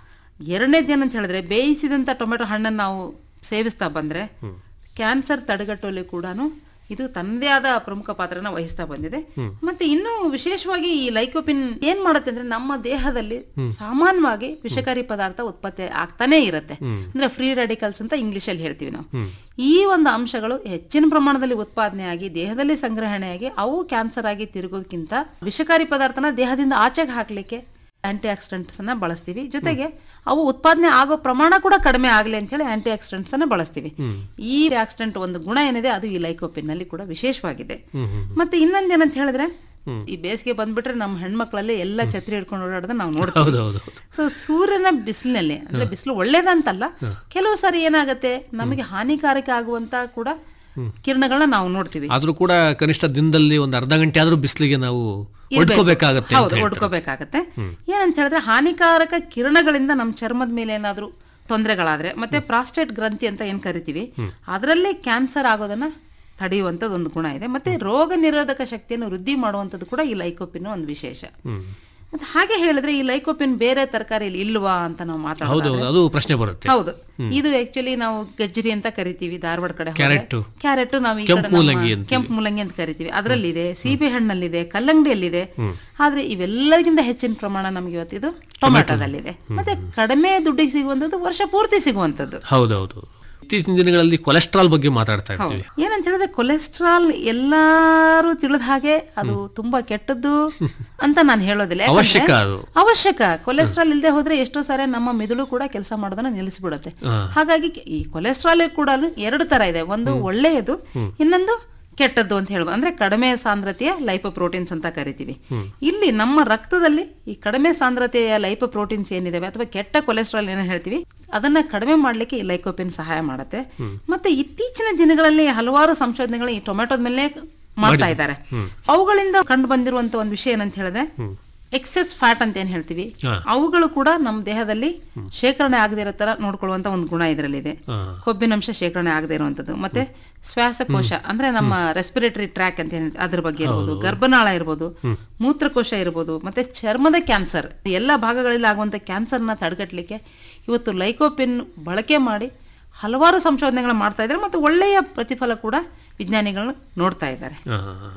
Speaker 8: ಎರಡನೇದು ಏನಂತ ಹೇಳಿದ್ರೆ ಬೇಯಿಸಿದಂತ ಟೊಮೆಟೊ ಹಣ್ಣನ್ನು ನಾವು ಸೇವಿಸ್ತಾ ಬಂದ್ರೆ ಕ್ಯಾನ್ಸರ್ ತಡೆಗಟ್ಟುವಲ್ಲಿ ಕೂಡ ಇದು ತನ್ನದೇ ಆದ ಪ್ರಮುಖ ಪಾತ್ರನ ವಹಿಸ್ತಾ ಬಂದಿದೆ ಮತ್ತೆ ಇನ್ನು ವಿಶೇಷವಾಗಿ ಈ ಲೈಕೋಪಿನ್ ಏನ್ ಮಾಡುತ್ತೆ ಅಂದ್ರೆ ನಮ್ಮ ದೇಹದಲ್ಲಿ ಸಾಮಾನ್ಯವಾಗಿ ವಿಷಕಾರಿ ಪದಾರ್ಥ ಉತ್ಪತ್ತಿ ಆಗ್ತಾನೆ ಇರುತ್ತೆ ಅಂದ್ರೆ ಫ್ರೀ ರೆಡಿಕಲ್ಸ್ ಅಂತ ಇಂಗ್ಲಿಷ್ ಅಲ್ಲಿ ಹೇಳ್ತೀವಿ ನಾವು ಈ ಒಂದು ಅಂಶಗಳು ಹೆಚ್ಚಿನ ಪ್ರಮಾಣದಲ್ಲಿ ಉತ್ಪಾದನೆ ಆಗಿ ದೇಹದಲ್ಲಿ ಸಂಗ್ರಹಣೆಯಾಗಿ ಅವು ಕ್ಯಾನ್ಸರ್ ಆಗಿ ತಿರುಗೋದಕ್ಕಿಂತ ವಿಷಕಾರಿ ಪದಾರ್ಥನ ದೇಹದಿಂದ ಆಚೆಗೆ ಹಾಕ್ಲಿಕ್ಕೆ ಆಂಟಿ ಆಕ್ಸಿಡೆಂಟ್ಸ್ ಅನ್ನ ಬಳಸ್ತೀವಿ ಜೊತೆಗೆ ಅವು ಉತ್ಪಾದನೆ ಆಗೋ ಪ್ರಮಾಣ ಕೂಡ ಕಡಿಮೆ ಆಗಲಿ ಅಂತ ಹೇಳಿ ಆಂಟಿ ಆಕ್ಸಿಡೆಂಟ್ಸ್ ಅನ್ನ ಬಳಸ್ತೀವಿ ಈ ಆಕ್ಸಿಡೆಂಟ್ ಒಂದು ಗುಣ ಏನಿದೆ ಅದು ಈ ಲೈಕೋಪಿನ್ ನಲ್ಲಿ ಕೂಡ ವಿಶೇಷವಾಗಿದೆ ಮತ್ತೆ ಇನ್ನೊಂದ್ ಏನಂತ ಹೇಳಿದ್ರೆ ಈ ಬೇಸಿಗೆ ಬಂದ್ಬಿಟ್ರೆ ನಮ್ಮ ಹೆಣ್ಮಕ್ಳಲ್ಲಿ ಎಲ್ಲ ಛತ್ರಿ ಹಿಡ್ಕೊಂಡು ಓಡಾಡೋದನ್ನ ನಾವು ನೋಡ್ತೀವಿ
Speaker 7: ಹೌದೌದು
Speaker 8: ಸೊ ಸೂರ್ಯನ ಬಿಸಿಲಿನಲ್ಲಿ ಅಂದ್ರೆ ಬಿಸಿಲು ಒಳ್ಳೇದಂತಲ್ಲ ಕೆಲವು ಸಾರಿ ಏನಾಗತ್ತೆ ನಮಗೆ ಹಾನಿಕಾರಕ ಆಗುವಂತ ಕೂಡ ಕಿರಣಗಳನ್ನ ನಾವು ನೋಡ್ತೀವಿ
Speaker 7: ಆದ್ರೂ ಕೂಡ ಕನಿಷ್ಠ ದಿನದಲ್ಲಿ ಒಂದು ಅರ್ಧ ಗಂಟೆ ಆದ್ರೂ ಬಿಸಿಲಿಗೆ ನಾವು ಒಡ್ಕೋಬೇಕಾಗತ್ತೆ ಅಂತ
Speaker 8: ಹೌದು
Speaker 7: ಹೇಳ್ತಾರೆ.
Speaker 8: ಒಡ್ಕೋಬೇಕಾಗತ್ತೆ ಏನಂತ ಹೇಳಿದ್ರೆ ಹಾನಿಕಾರಕ ಕಿರಣಗಳಿಂದ ನಮ್ಮ ಚರ್ಮದ ಮೇಲೆ ಏನಾದ್ರೂ ತೊಂದರೆಗಳಾದ್ರೆ ಮತ್ತೆ ಪ್ರಾಸ್ಟೇಟ್ ಗ್ರಂಥಿ ಅಂತ ಏನ್ ಕರಿತೀವಿ ಅದರಲ್ಲಿ ಕ್ಯಾನ್ಸರ್ ಆಗೋದನ್ನ ತಡೆಯುವಂತದ್ದು ಒಂದು ಗುಣ ಇದೆ ಮತ್ತೆ ರೋಗ ನಿರೋಧಕ ಶಕ್ತಿಯನ್ನು ವೃದ್ಧಿ ಮಾಡುವಂತದ್ದು ಕೂಡ ಈ ಲೈಕೋಪಿನ್ ಒಂದು ವಿಶೇಷ ಮತ್ತೆ ಹಾಗೆ ಹೇಳಿದ್ರೆ ಈ ಲೈಕೋಪಿನ್ ಬೇರೆ ತರಕಾರಿಯಲ್ಲಿ ಇಲ್ವಾ ಅಂತ ನಾವು ಮಾತಾಡೋದು
Speaker 7: ಹೌದೌದು ಅದು ಪ್ರಶ್ನೆ ಬರುತ್ತೆ
Speaker 8: ಹೌದು ಇದು ಆಕ್ಚುಲಿ ನಾವು ಗಜ್ಜರಿ ಅಂತ ಕರಿತೀವಿ ಧಾರವಾಡ ಕಡೆ
Speaker 7: ಕ್ಯಾರೆಟ್.
Speaker 8: ಕ್ಯಾರೆಟ್ ನಾವು ಈ
Speaker 7: ಕೆಂಪು
Speaker 8: ಕಡೆ ನಮ್ಮ
Speaker 7: ಮೂಲಂಗಿ ಅಂತೀವಿ.
Speaker 8: ಕೆಂಪು ಮೂಲಂಗಿ ಅಂತ ಕರಿತೀವಿ ಅದರಲ್ಲಿದೆ ಸೀಬೆ ಹಣ್ಣಲ್ಲಿದೆ ಕಲ್ಲಂಗಡಿಯಲ್ಲಿದೆ ಆದ್ರೆ ಇವೆಲ್ಲರಿಗಿಂತ ಹೆಚ್ಚಿನ ಪ್ರಮಾಣ ನಮ್ಗೆ ಇವತ್ತಿದು ಟೊಮೆಟೊದಲ್ಲಿದೆ ಮತ್ತೆ ಕಡಿಮೆ ದುಡ್ಡಿಗೆ ಸಿಗುವಂತದ್ದು ವರ್ಷ ಪೂರ್ತಿ ಸಿಗುವಂತದ್ದು
Speaker 7: ಹೌದೌದು ಇತ್ತೀಚಿನ ದಿನಗಳಲ್ಲಿ ಕೊಲೆಸ್ಟ್ರಾಲ್ ಬಗ್ಗೆ ಮಾತಾಡ್ತಾ ಇರ್ತೀವಿ
Speaker 8: ಏನಂತ ಹೇಳಿದ್ರೆ ಕೊಲೆಸ್ಟ್ರಾಲ್ ಎಲ್ಲಾರು ತಿಳಿದ ಹಾಗೆ ಅದು ತುಂಬಾ ಕೆಟ್ಟದ್ದು ಅಂತ ನಾನು ಹೇಳೋದಿಲ್ಲ ಯಾಕಂದ್ರೆ
Speaker 7: ಅವಶ್ಯಕ ಅದು.
Speaker 8: ಅವಶ್ಯಕ ಕೊಲೆಸ್ಟ್ರಾಲ್ ಇಲ್ಲದೆ ಹೋದ್ರೆ ಎಷ್ಟೋ ಸಾರಿ ನಮ್ಮ ಮೆದುಳು ಕೂಡ ಕೆಲಸ ಮಾಡೋದನ್ನ ನಿಲ್ಲಿಸ್ಬಿಡುತ್ತೆ ಹಾಗಾಗಿ ಈ ಕೊಲೆಸ್ಟ್ರಾಲ್ ಕೂಡ ಎರಡು ತರ ಇದೆ ಒಂದು ಒಳ್ಳೆಯದು ಇನ್ನೊಂದು ಕೆಟ್ಟದ್ದು ಅಂತ ಹೇಳ್ಬೋದು ಅಂದ್ರೆ ಕಡಿಮೆ ಸಾಂದ್ರತೆಯ ಲೈಪೋಪ್ರೋಟೀನ್ಸ್ ಅಂತ ಕರಿತೀವಿ ಇಲ್ಲಿ ನಮ್ಮ ರಕ್ತದಲ್ಲಿ ಈ ಕಡಿಮೆ ಸಾಂದ್ರತೆಯ ಲೈಪೋಪ್ರೋಟೀನ್ಸ್ ಏನಿದಾವೆ ಅಥವಾ ಕೆಟ್ಟ ಕೊಲೆಸ್ಟ್ರಾಲ್ ಏನ್ ಹೇಳ್ತೀವಿ ಅದನ್ನ ಕಡಿಮೆ ಮಾಡ್ಲಿಕ್ಕೆ ಈ ಲೈಕೋಪಿನ್ ಸಹಾಯ ಮಾಡುತ್ತೆ ಮತ್ತೆ ಇತ್ತೀಚಿನ ದಿನಗಳಲ್ಲಿ ಹಲವಾರು ಸಂಶೋಧನೆಗಳು ಈ ಟೊಮೆಟೊದ ಮೇಲೆ ಮಾಡ್ತಾ ಇದ್ದಾರೆ ಅವುಗಳಿಂದ ಕಂಡು ಬಂದಿರುವಂತ ಒಂದು ವಿಷಯ ಏನಂತ ಹೇಳಿದ್ರೆ ಎಕ್ಸೆಸ್ ಫ್ಯಾಟ್ ಅಂತ ಏನ್ ಹೇಳ್ತೀವಿ ಅವುಗಳು ಕೂಡ ನಮ್ಮ ದೇಹದಲ್ಲಿ ಶೇಖರಣೆ ಆಗದೆ ಇರೋ ತರ ನೋಡ್ಕೊಳ್ಳುವಂತ ಒಂದು ಗುಣ ಇದರಲ್ಲಿದೆ ಕೊಬ್ಬಿನಂಶ ಶೇಖರಣೆ ಆಗದೆ ಇರುವಂತದ್ದು ಮತ್ತೆ ಶ್ವಾಸಕೋಶ ಅಂದ್ರೆ ನಮ್ಮ ರೆಸ್ಪಿರೇಟರಿ ಟ್ರ್ಯಾಕ್ ಅಂತ ಏನ್ ಅದ್ರ ಬಗ್ಗೆ ಇರ್ಬೋದು ಗರ್ಭನಾಳ ಇರ್ಬೋದು ಮೂತ್ರಕೋಶ ಇರ್ಬೋದು ಮತ್ತೆ ಚರ್ಮದ ಕ್ಯಾನ್ಸರ್ ಎಲ್ಲ ಭಾಗಗಳಲ್ಲಿ ಆಗುವಂತ ಕ್ಯಾನ್ಸರ್ನ ತಡೆಗಟ್ಟಲಿಕ್ಕೆ ಇವತ್ತು ಲೈಕೋಪಿನ್ ಬಳಕೆ ಮಾಡಿ ಹಲವಾರು ಸಂಶೋಧನೆಗಳು ಮಾಡ್ತಾ ಇದ್ದಾರೆ ಮತ್ತು ಒಳ್ಳೆಯ ಪ್ರತಿಫಲ ಕೂಡ ವಿಜ್ಞಾನಿಗಳು ನೋಡ್ತಾ ಇದ್ದಾರೆ
Speaker 7: ಆ,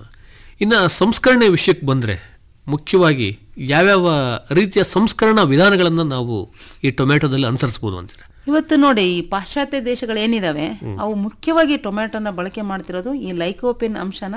Speaker 7: ಇನ್ನ ಸಂಸ್ಕರಣೆ ವಿಷಯಕ್ಕೆ ಬಂದ್ರೆ ಮುಖ್ಯವಾಗಿ ಯಾವ್ಯಾವ ರೀತಿಯ ಸಂಸ್ಕರಣಾ ವಿಧಾನಗಳನ್ನ ನಾವು ಈ ಟೊಮೆಟೊದಲ್ಲಿ ಅನುಸರಿಸಬಹುದು ಅಂತೀರ
Speaker 8: ಇವತ್ತು ನೋಡಿ ಈ ಪಾಶ್ಚಾತ್ಯ ದೇಶಗಳು ಏನಿದಾವೆ ಅವು ಮುಖ್ಯವಾಗಿ ಟೊಮೆಟೊನ ಬಳಕೆ ಮಾಡ್ತಿರೋದು ಈ ಲೈಕೋಪಿನ್ ಅಂಶನ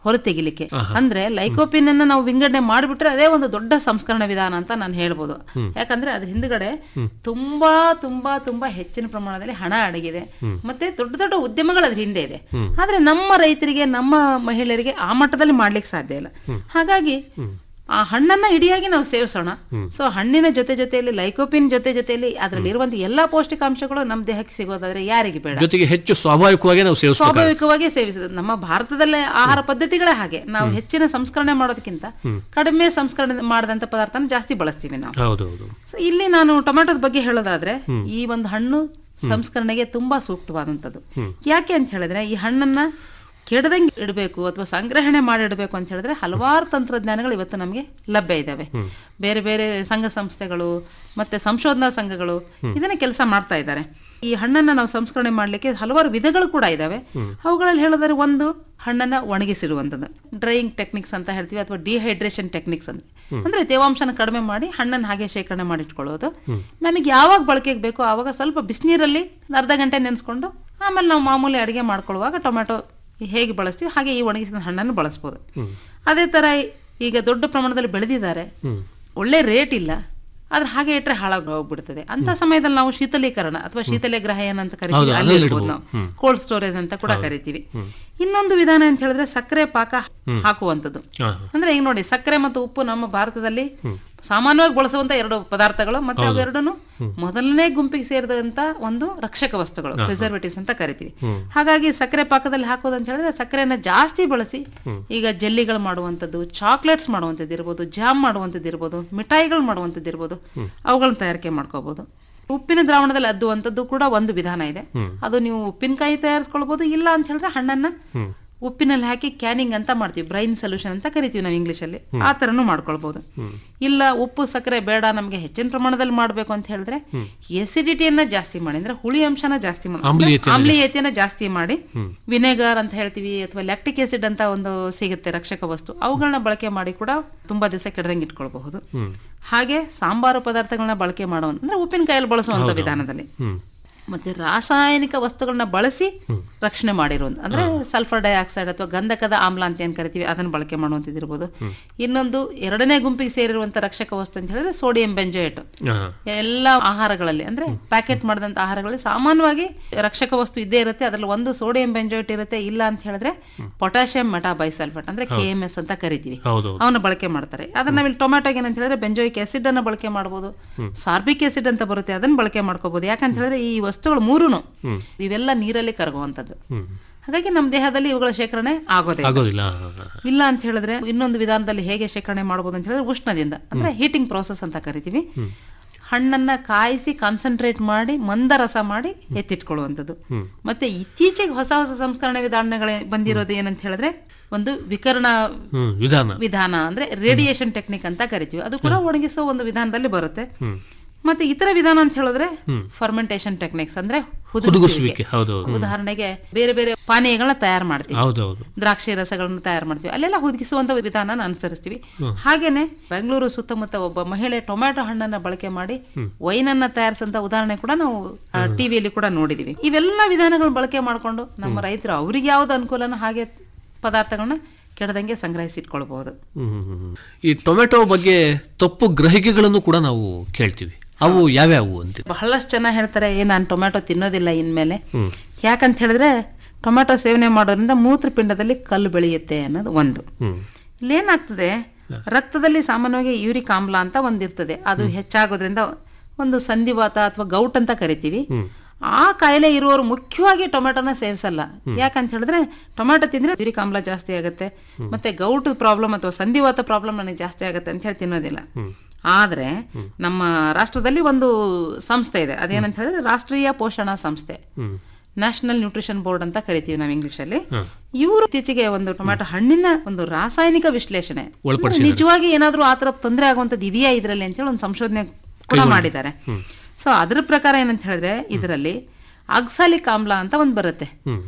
Speaker 8: ಹೊರತೆಗಿಲಿಕ್ಕೆ ಅಂದ್ರೆ ಲೈಕೋಪಿನ್ ಅನ್ನ ನಾವು ವಿಂಗಡಣೆ ಮಾಡಿಬಿಟ್ರೆ ಅದೇ ಒಂದು ದೊಡ್ಡ ಸಂಸ್ಕರಣ ವಿಧಾನ ಅಂತ ನಾನು ಹೇಳ್ಬೋದು ಯಾಕಂದ್ರೆ ಅದ್ರ ಹಿಂದ್ಗಡೆ ತುಂಬಾ ತುಂಬಾ ತುಂಬಾ ಹೆಚ್ಚಿನ ಪ್ರಮಾಣದಲ್ಲಿ ಹಣ ಅಡಗಿದೆ ಮತ್ತೆ ದೊಡ್ಡ ದೊಡ್ಡ ಉದ್ಯಮಗಳು ಅದ್ರ ಹಿಂದೆ ಇದೆ ಆದ್ರೆ ನಮ್ಮ ರೈತರಿಗೆ ನಮ್ಮ ಮಹಿಳೆಯರಿಗೆ ಆ ಮಟ್ಟದಲ್ಲಿ ಮಾಡ್ಲಿಕ್ಕೆ ಸಾಧ್ಯ ಇಲ್ಲ ಹಾಗಾಗಿ ಆ ಹಣ್ಣನ್ನ ಇಡಿಯಾಗಿ ನಾವು ಸೇವಿಸೋಣ ಸೊ ಹಣ್ಣಿನ ಜೊತೆ ಜೊತೆಯಲ್ಲಿ ಲೈಕೋಪಿನ್ ಜೊತೆ ಜೊತೆಯಲ್ಲಿ ಅದರಲ್ಲಿ ಇರುವಂತ ಎಲ್ಲಾ ಪೌಷ್ಟಿಕಾಂಶಗಳು ನಮ್ಮ ದೇಹಕ್ಕೆ ಸಿಗೋದಾದ್ರೆ ಯಾರಿಗೆ ಬೇಡ
Speaker 7: ಜೊತೆಗೆ ಹೆಚ್ಚು ಸ್ವಾಭಾವಿಕವಾಗಿ ನಾವು ಸೇವಿಸಬೇಕು
Speaker 8: ಸ್ವಾಭಾವಿಕವಾಗಿ ಸೇವಿಸಿದ ನಮ್ಮ ಭಾರತದಲ್ಲೇ ಆಹಾರ ಪದ್ಧತಿಗಳೇ ಹಾಗೆ ನಾವು ಹೆಚ್ಚಿನ ಸಂಸ್ಕರಣೆ ಮಾಡೋದಕ್ಕಿಂತ ಕಡಿಮೆ ಸಂಸ್ಕರಣೆ ಮಾಡಿದಂತ ಪದಾರ್ಥನ ಜಾಸ್ತಿ ಬಳಸ್ತೀವಿ ನಾವು
Speaker 7: ಹೌದು ಹೌದು
Speaker 8: ಸೊ ಇಲ್ಲಿ ನಾನು ಟೊಮೆಟೊದ ಬಗ್ಗೆ ಹೇಳೋದಾದ್ರೆ ಈ ಒಂದು ಹಣ್ಣು ಸಂಸ್ಕರಣೆಗೆ ತುಂಬಾ ಸೂಕ್ತವಾದಂಥದ್ದು ಯಾಕೆ ಅಂತ ಹೇಳಿದ್ರೆ ಈ ಹಣ್ಣನ್ನ ಕೆಡದಂಗೆ ಇಡಬೇಕು ಅಥವಾ ಸಂಗ್ರಹಣೆ ಮಾಡಿ ಇಡಬೇಕು ಅಂತ ಹೇಳಿದ್ರೆ ಹಲವಾರು ತಂತ್ರಜ್ಞಾನಗಳು ಇವತ್ತು ನಮಗೆ ಲಭ್ಯ ಇದ್ದಾವೆ ಬೇರೆ ಬೇರೆ ಸಂಘ ಸಂಸ್ಥೆಗಳು ಮತ್ತೆ ಸಂಶೋಧನಾ ಸಂಘಗಳು ಇದನ್ನ ಕೆಲಸ ಮಾಡ್ತಾ ಇದ್ದಾರೆ ಈ ಹಣ್ಣನ್ನ ನಾವು ಸಂಸ್ಕರಣೆ ಮಾಡ್ಲಿಕ್ಕೆ ಹಲವಾರು ವಿಧಗಳು ಕೂಡ ಇದಾವೆ ಅವುಗಳಲ್ಲಿ ಹೇಳೋದಾದ್ರೆ ಒಂದು ಹಣ್ಣನ್ನ ಒಣಗಿಸಿರುವಂಥದ್ದು ಡ್ರೈಯಿಂಗ್ ಟೆಕ್ನಿಕ್ಸ್ ಅಂತ ಹೇಳ್ತೀವಿ ಅಥವಾ ಡಿಹೈಡ್ರೇಷನ್ ಟೆಕ್ನಿಕ್ಸ್ ಅಂತ ಅಂದ್ರೆ ತೇವಾಂಶನ ಕಡಿಮೆ ಮಾಡಿ ಹಣ್ಣನ್ನು ಹಾಗೆ ಶೇಖರಣೆ ಮಾಡಿ ಇಟ್ಕೊಳ್ಳೋದು ನಮಗೆ ಯಾವಾಗ ಬಳಕೆಗೆ ಬೇಕೋ ಆವಾಗ ಸ್ವಲ್ಪ ಬಿಸಿನೀರಲ್ಲಿ ಅರ್ಧ ಗಂಟೆ ನೆನೆಸ್ಕೊಂಡು ಆಮೇಲೆ ನಾವು ಮಾಮೂಲಿ ಅಡಿಗೆ ಮಾಡ್ಕೊಳ್ಳುವಾಗ ಟೊಮೆಟೊ ಹೇಗೆ ಬಳಸ್ತೀವಿ ಹಾಗೆ ಈ ಒಣಗಿಸಿದ ಹಣ್ಣನ್ನು ಬಳಸ್ಬೋದು ಅದೇ ತರ ಈಗ ದೊಡ್ಡ ಪ್ರಮಾಣದಲ್ಲಿ ಬೆಳೆದಿದ್ದಾರೆ ಒಳ್ಳೆ ರೇಟ್ ಇಲ್ಲ ಆದ್ರೆ ಹಾಗೆ ಇಟ್ಟರೆ ಹಾಳಾಗಿ ಹೋಗ್ಬಿಡ್ತದೆ ಅಂತ ಸಮಯದಲ್ಲಿ ನಾವು ಶೀತಲೀಕರಣ ಅಥವಾ ಶೀತಲ ಗ್ರಹಯನ ಅಂತ ಕರಿತೀವಿ ಅಲ್ಲಿ ಇಡ್ಬೋದು ನಾವು ಕೋಲ್ಡ್ ಸ್ಟೋರೇಜ್ ಅಂತ ಕೂಡ ಕರಿತೀವಿ ಇನ್ನೊಂದು ವಿಧಾನ ಅಂತ ಹೇಳಿದ್ರೆ ಸಕ್ಕರೆ ಪಾಕ ಹಾಕುವಂಥದ್ದು ಅಂದ್ರೆ ಈಗ ನೋಡಿ ಸಕ್ಕರೆ ಮತ್ತು ಉಪ್ಪು ನಮ್ಮ ಭಾರತದಲ್ಲಿ ಸಾಮಾನ್ಯವಾಗಿ ಬಳಸುವಂತ ಎರಡು ಪದಾರ್ಥಗಳು ಮತ್ತೆ ಅವೆರಡನ್ನು ಮೊದಲನೇ ಗುಂಪಿಗೆ ಸೇರಿದಂತ ಒಂದು ರಕ್ಷಕ ವಸ್ತುಗಳು ಪ್ರಿಸರ್ವೇಟಿವ್ಸ್ ಅಂತ ಕರಿತೀವಿ ಹಾಗಾಗಿ ಸಕ್ಕರೆ ಪಾಕದಲ್ಲಿ ಹಾಕೋದು ಅಂತ ಹೇಳಿದ್ರೆ ಸಕ್ಕರೆಯನ್ನ ಜಾಸ್ತಿ ಬಳಸಿ ಈಗ ಜೆಲ್ಲಿಗಳು ಮಾಡುವಂಥದ್ದು ಚಾಕ್ಲೇಟ್ಸ್ ಮಾಡುವಂಥದ್ದು ಇರ್ಬೋದು ಜಾಮ್ ಮಾಡುವಂಥದ್ದು ಇರ್ಬೋದು ಮಿಠಾಯಿಗಳು ಮಾಡುವಂಥದ್ದು ಇರ್ಬೋದು ಅವುಗಳನ್ನ ತಯಾರಿಕೆ ಮಾಡ್ಕೋಬಹುದು ಉಪ್ಪಿನ ದ್ರಾವಣದಲ್ಲಿ ಅದ್ದುವಂಥದ್ದು ಕೂಡ ಒಂದು ವಿಧಾನ ಇದೆ ಅದು ನೀವು ಉಪ್ಪಿನಕಾಯಿ ತಯಾರಿಸ್ಕೊಳ್ಬಹುದು ಇಲ್ಲ ಅಂತ ಹೇಳಿದ್ರೆ ಹಣ್ಣನ್ನ ಉಪ್ಪಿನಲ್ಲಿ ಹಾಕಿ ಕ್ಯಾನಿಂಗ್ ಅಂತ ಮಾಡ್ತೀವಿ ಬ್ರೈನ್ ಸೊಲ್ಯೂಷನ್ ಅಂತ ಕರಿತೀವಿ ನಾವು ಇಂಗ್ಲಿಷ್ ಅಲ್ಲಿ ಆ ತರನು ಮಾಡ್ಕೊಳ್ಬಹುದು ಇಲ್ಲ ಉಪ್ಪು ಸಕ್ಕರೆ ಬೇಡ ನಮಗೆ ಹೆಚ್ಚಿನ ಪ್ರಮಾಣದಲ್ಲಿ ಮಾಡ್ಬೇಕು ಅಂತ ಹೇಳಿದ್ರೆ ಎಸಿಡಿಟಿಯನ್ನ ಜಾಸ್ತಿ ಮಾಡಿ ಅಂದ್ರೆ ಹುಳಿ ಅಂಶನ ಜಾಸ್ತಿ ಮಾಡಿ
Speaker 7: ಆಮ್ಲೀಯತೆಯನ್ನ
Speaker 8: ಆಮ್ಲೀಯತೆಯನ್ನ ಜಾಸ್ತಿ ಮಾಡಿ ವಿನೆಗರ್ ಅಂತ ಹೇಳ್ತೀವಿ ಅಥವಾ ಲ್ಯಾಕ್ಟಿಕ್ ಆಸಿಡ್ ಅಂತ ಒಂದು ಸಿಗುತ್ತೆ ರಕ್ಷಕ ವಸ್ತು ಅವುಗಳನ್ನ ಬಳಕೆ ಮಾಡಿ ಕೂಡ ತುಂಬಾ ದಿವಸ ಕೆಡದಂಗೆ ಇಟ್ಕೊಳ್ಬಹುದು ಹಾಗೆ ಸಾಂಬಾರು ಪದಾರ್ಥಗಳನ್ನ ಬಳಕೆ ಮಾಡುವ ಅಂದ್ರೆ ಉಪ್ಪಿನಕಾಯಲ್ಲಿ ಬಳಸುವಂತ ವಿಧಾನದಲ್ಲಿ ಮತ್ತೆ ರಾಸಾಯನಿಕ ವಸ್ತುಗಳನ್ನ ಬಳಸಿ ರಕ್ಷಣೆ ಮಾಡಿರುವಂತ ಅಂದ್ರೆ ಸಲ್ಫರ್ ಡೈಆಕ್ಸೈಡ್ ಅಥವಾ ಗಂಧಕದ ಆಮ್ಲ ಅಂತ ಏನ್ ಕರಿತೀವಿ ಅದನ್ನ ಬಳಕೆ ಮಾಡುವಂತದ್ದು ಇರ್ಬೋದು ಇನ್ನೊಂದು ಎರಡನೇ ಗುಂಪಿಗೆ ಸೇರಿರುವಂತ ರಕ್ಷಕ ವಸ್ತು ಅಂತ ಹೇಳಿದ್ರೆ ಸೋಡಿಯಂ ಬೆಂಜೋಯೇಟ್ ಎಲ್ಲ ಆಹಾರಗಳಲ್ಲಿ ಅಂದ್ರೆ ಪ್ಯಾಕೆಟ್ ಮಾಡಿದಂತ ಆಹಾರಗಳಲ್ಲಿ ಸಾಮಾನ್ಯವಾಗಿ ರಕ್ಷಕ ವಸ್ತು ಇದ್ದೇ ಇರುತ್ತೆ ಅದರಲ್ಲಿ ಒಂದು ಸೋಡಿಯಂ ಬೆಂಜೋಯೇಟ್ ಇರುತ್ತೆ ಇಲ್ಲ ಅಂತ ಹೇಳಿದ್ರೆ ಪೊಟ್ಯಾಷಿಯಂ ಮೆಟಾಬೈಸಲ್ಫೇಟ್ ಅಂದ್ರೆ ಕೆ ಎಂ ಎಸ್ ಅಂತ ಕರಿತೀವಿ
Speaker 7: ಹೌದು
Speaker 8: ಅವನ್ನ ಬಳಕೆ ಮಾಡ್ತಾರೆ ಅದನ್ನ ನಾವಿಲ್ಲಿ ಟೊಮ್ಯಾಟೋಗೆ ಏನಂತ ಹೇಳಿದ್ರೆ ಬೆಂಜೋಯಿಕ್ ಆಸಿಡ್ ಅನ್ನ ಬಳಕೆ ಮಾಡಬಹುದು ಸಾರ್ಬಿಕ್ ಆಸಿಡ್ ಅಂತ ಬರುತ್ತೆ ಅದನ್ನ ಬಳಕೆ ಮಾಡ್ಕೋಬಹುದು ಯಾಕಂತ ಹೇಳಿದ್ರೆ ಈ ವಸ್ತುಗಳು ಮೂರುನು ಇವೆಲ್ಲ ನೀರಲ್ಲಿ ಕರಗುವಂತದ್ದು ಹಾಗಾಗಿ ನಮ್ಮ ದೇಹದಲ್ಲಿ ಇವುಗಳ ಶೇಖರಣೆ ಆಗೋದೇ ಇಲ್ಲ.
Speaker 7: ಆಗೋದಿಲ್ಲ
Speaker 8: ಇಲ್ಲ ಅಂತ ಹೇಳಿದ್ರೆ ಇನ್ನೊಂದು ವಿಧಾನದಲ್ಲಿ ಹೇಗೆ ಶೇಖರಣೆ ಮಾಡಬಹುದು ಅಂತ ಹೇಳಿದ್ರೆ ಉಷ್ಣದಿಂದ ಅಂದ್ರೆ ಹೀಟಿಂಗ್ ಪ್ರೋಸೆಸ್ ಅಂತ ಕರಿತೀವಿ ಹಣ್ಣನ್ನ ಕಾಯಿಸಿ ಕಾನ್ಸಂಟ್ರೇಟ್ ಮಾಡಿ ಮಂದ ರಸ ಮಾಡಿ ಎತ್ತಿಟ್ಕೊಳ್ಳುವಂಥದ್ದು ಮತ್ತೆ ಇತ್ತೀಚೆಗೆ ಹೊಸ ಹೊಸ ಸಂಸ್ಕರಣೆ ವಿಧಾನಗಳು ಬಂದಿರೋದು ಏನಂತ ಹೇಳಿದ್ರೆ ಒಂದು ವಿಕರಣ
Speaker 7: ಹ್ಮ್ ವಿಧಾನ
Speaker 8: ವಿಧಾನ ಅಂದ್ರೆ ರೇಡಿಯೇಷನ್ ಟೆಕ್ನಿಕ್ ಅಂತ ಕರಿತೀವಿ ಅದು ಕೂಡ ಒಣಗಿಸೋ ಒಂದು ವಿಧಾನದಲ್ಲಿ ಬರುತ್ತೆ ಮತ್ತೆ ಇತರ ವಿಧಾನ ಅಂತ ಹೇಳಿದ್ರೆ ಫರ್ಮೆಂಟೇಷನ್ ಟೆಕ್ನಿಕ್ಸ್ ಅಂದ್ರೆ
Speaker 7: ಹುದುಗಿಸುವಿಕೆ
Speaker 8: ಹುದುಗಿಸುವಿಕೆ
Speaker 7: ಹೌದು ಹೌದು
Speaker 8: ಉದಾಹರಣೆಗೆ ಬೇರೆ ಬೇರೆ ಪಾನೀಯಗಳನ್ನ ತಯಾರು ಮಾಡ್ತೀವಿ
Speaker 7: ಹೌದು ಹೌದು
Speaker 8: ದ್ರಾಕ್ಷಿ ರಸಗಳನ್ನು ತಯಾರು ಮಾಡ್ತೀವಿ ಅಲ್ಲೆಲ್ಲ ಹುದುಗಿಸುವಂತ ವಿಧಾನ ಅನುಸರಿಸ್ತೀವಿ ಹಾಗೇನೆ ಬೆಂಗಳೂರು ಸುತ್ತಮುತ್ತ ಒಬ್ಬ ಮಹಿಳೆ ಟೊಮ್ಯಾಟೊ ಹಣ್ಣನ್ನ ಬಳಕೆ ಮಾಡಿ ವೈನನ್ನ ತಯಾರಿಸಂತ ಉದಾಹರಣೆ ಕೂಡ ನಾವು ಟಿವಿಯಲ್ಲಿ ಕೂಡ ನೋಡಿದೀವಿ ಇವೆಲ್ಲ ವಿಧಾನಗಳನ್ನ ಬಳಕೆ ಮಾಡ್ಕೊಂಡು ನಮ್ಮ ರೈತರು ಅವ್ರಿಗೆ ಯಾವ್ದು ಅನುಕೂಲನ ಹಾಗೆ ಪದಾರ್ಥಗಳನ್ನ ಕೆಡದಂಗೆ ಸಂಗ್ರಹಿಸಿಟ್ಕೊಳ್ಬಹುದು
Speaker 7: ಹ್ಮ್, ಹ್ಮ್, ಹ್ಮ್. ಈ ಟೊಮೆಟೊ ಬಗ್ಗೆ ತಪ್ಪು ಗ್ರಹಿಕೆಗಳನ್ನು ಕೂಡ ನಾವು ಕೇಳ್ತೀವಿ ಅವು ಯಾವ್ಯಾವು ಅಂತ
Speaker 8: ಬಹಳಷ್ಟು ಜನ ಹೇಳ್ತಾರೆ ಏ ನಾನು ಟೊಮ್ಯಾಟೊ ತಿನ್ನೋದಿಲ್ಲ ಇನ್ಮೇಲೆ ಯಾಕಂತ ಹೇಳಿದ್ರೆ ಟೊಮ್ಯಾಟೊ ಸೇವನೆ ಮಾಡೋದ್ರಿಂದ ಮೂತ್ರಪಿಂಡದಲ್ಲಿ ಕಲ್ಲು ಬೆಳೆಯುತ್ತೆ ಅನ್ನೋದು ಒಂದು ಇಲ್ಲೇನಾಗ್ತದೆ ರಕ್ತದಲ್ಲಿ ಸಾಮಾನ್ಯವಾಗಿ ಯೂರಿಕ್ ಆಮ್ಲ ಅಂತ ಒಂದಿರ್ತದೆ ಅದು ಹೆಚ್ಚಾಗೋದ್ರಿಂದ ಒಂದು ಸಂಧಿವಾತ ಅಥವಾ ಗೌಟ್ ಅಂತ ಕರಿತೀವಿ ಆ ಕಾಯಿಲೆ ಇರುವವರು ಮುಖ್ಯವಾಗಿ ಟೊಮೆಟೊನ ಸೇವಿಸಲ್ಲ ಯಾಕಂತ ಹೇಳಿದ್ರೆ ಟೊಮೆಟೊ ತಿಂದ್ರೆ ಯೂರಿಕ್ ಆಮ್ಲ ಜಾಸ್ತಿ ಆಗುತ್ತೆ ಮತ್ತೆ ಗೌಟ್ ಪ್ರಾಬ್ಲಮ್ ಅಥವಾ ಸಂಧಿವಾತ ಪ್ರಾಬ್ಲಮ್ ನನಗೆ ಜಾಸ್ತಿ ಆಗುತ್ತೆ ಅಂತ ಹೇಳಿ ತಿನ್ನೋದಿಲ್ಲ ಆದ್ರೆ ನಮ್ಮ ರಾಷ್ಟ್ರದಲ್ಲಿ ಒಂದು ಸಂಸ್ಥೆ ಇದೆ ಅದೇನಂತ ಹೇಳಿದ್ರೆ ರಾಷ್ಟ್ರೀಯ ಪೋಷಣಾ ಸಂಸ್ಥೆ ನ್ಯಾಷನಲ್ ನ್ಯೂಟ್ರಿಷನ್ ಬೋರ್ಡ್ ಅಂತ ಕರಿತೀವಿ ನಾವು ಇಂಗ್ಲಿಷ್ ಅಲ್ಲಿ ಇವರು ಇತ್ತೀಚೆಗೆ ಒಂದು ಟೊಮ್ಯಾಟೊ ಹಣ್ಣಿನ ಒಂದು ರಾಸಾಯನಿಕ ವಿಶ್ಲೇಷಣೆ ಅಂದ್ರೆ ನಿಜವಾಗಿ ಏನಾದ್ರೂ ಆತರ ತೊಂದರೆ ಆಗುವಂತದ್ದು ಇದೆಯಾ ಇದರಲ್ಲಿ ಅಂತ ಹೇಳಿ ಒಂದು ಸಂಶೋಧನೆ ಕೂಡ ಮಾಡಿದ್ದಾರೆ ಸೊ ಅದ್ರ ಪ್ರಕಾರ ಏನಂತ ಹೇಳಿದ್ರೆ ಇದರಲ್ಲಿ ಅಕ್ಸಾಲಿಕ್ ಆಮ್ಲ ಅಂತ ಒಂದು ಬರುತ್ತೆ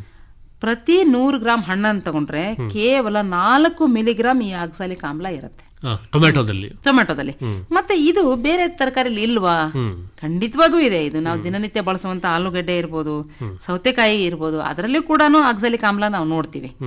Speaker 8: ಪ್ರತಿ ನೂರು ಗ್ರಾಮ್ ಹಣ್ಣನ್ನು ತಗೊಂಡ್ರೆ ಕೇವಲ ನಾಲ್ಕು ಮಿಲಿಗ್ರಾಮ್ ಈ ಅಕ್ಸಾಲಿಕ್ ಆಮ್ಲ ಇರುತ್ತೆ
Speaker 7: ಆ, ಟೊಮೆಟೊದಲ್ಲಿ
Speaker 8: ಟೊಮೆಟೊದಲ್ಲಿ ಮತ್ತೆ ಇದು ಬೇರೆ ತರಕಾರಿಲಿ ಇಲ್ವಾ ಖಂಡಿತವಾಗೂ ಇದೆ ಇದು ನಾವು ದಿನನಿತ್ಯ ಬಳಸುವಂತ ಆಲೂಗಡ್ಡೆ ಇರ್ಬೋದು ಸೌತೆಕಾಯಿ ಇರ್ಬೋದು ಅದರಲ್ಲಿ ಕೂಡ ಆಕ್ಸಲಿಕ್ ಆಮ್ಲ ನಾವು ನೋಡ್ತೀವಿ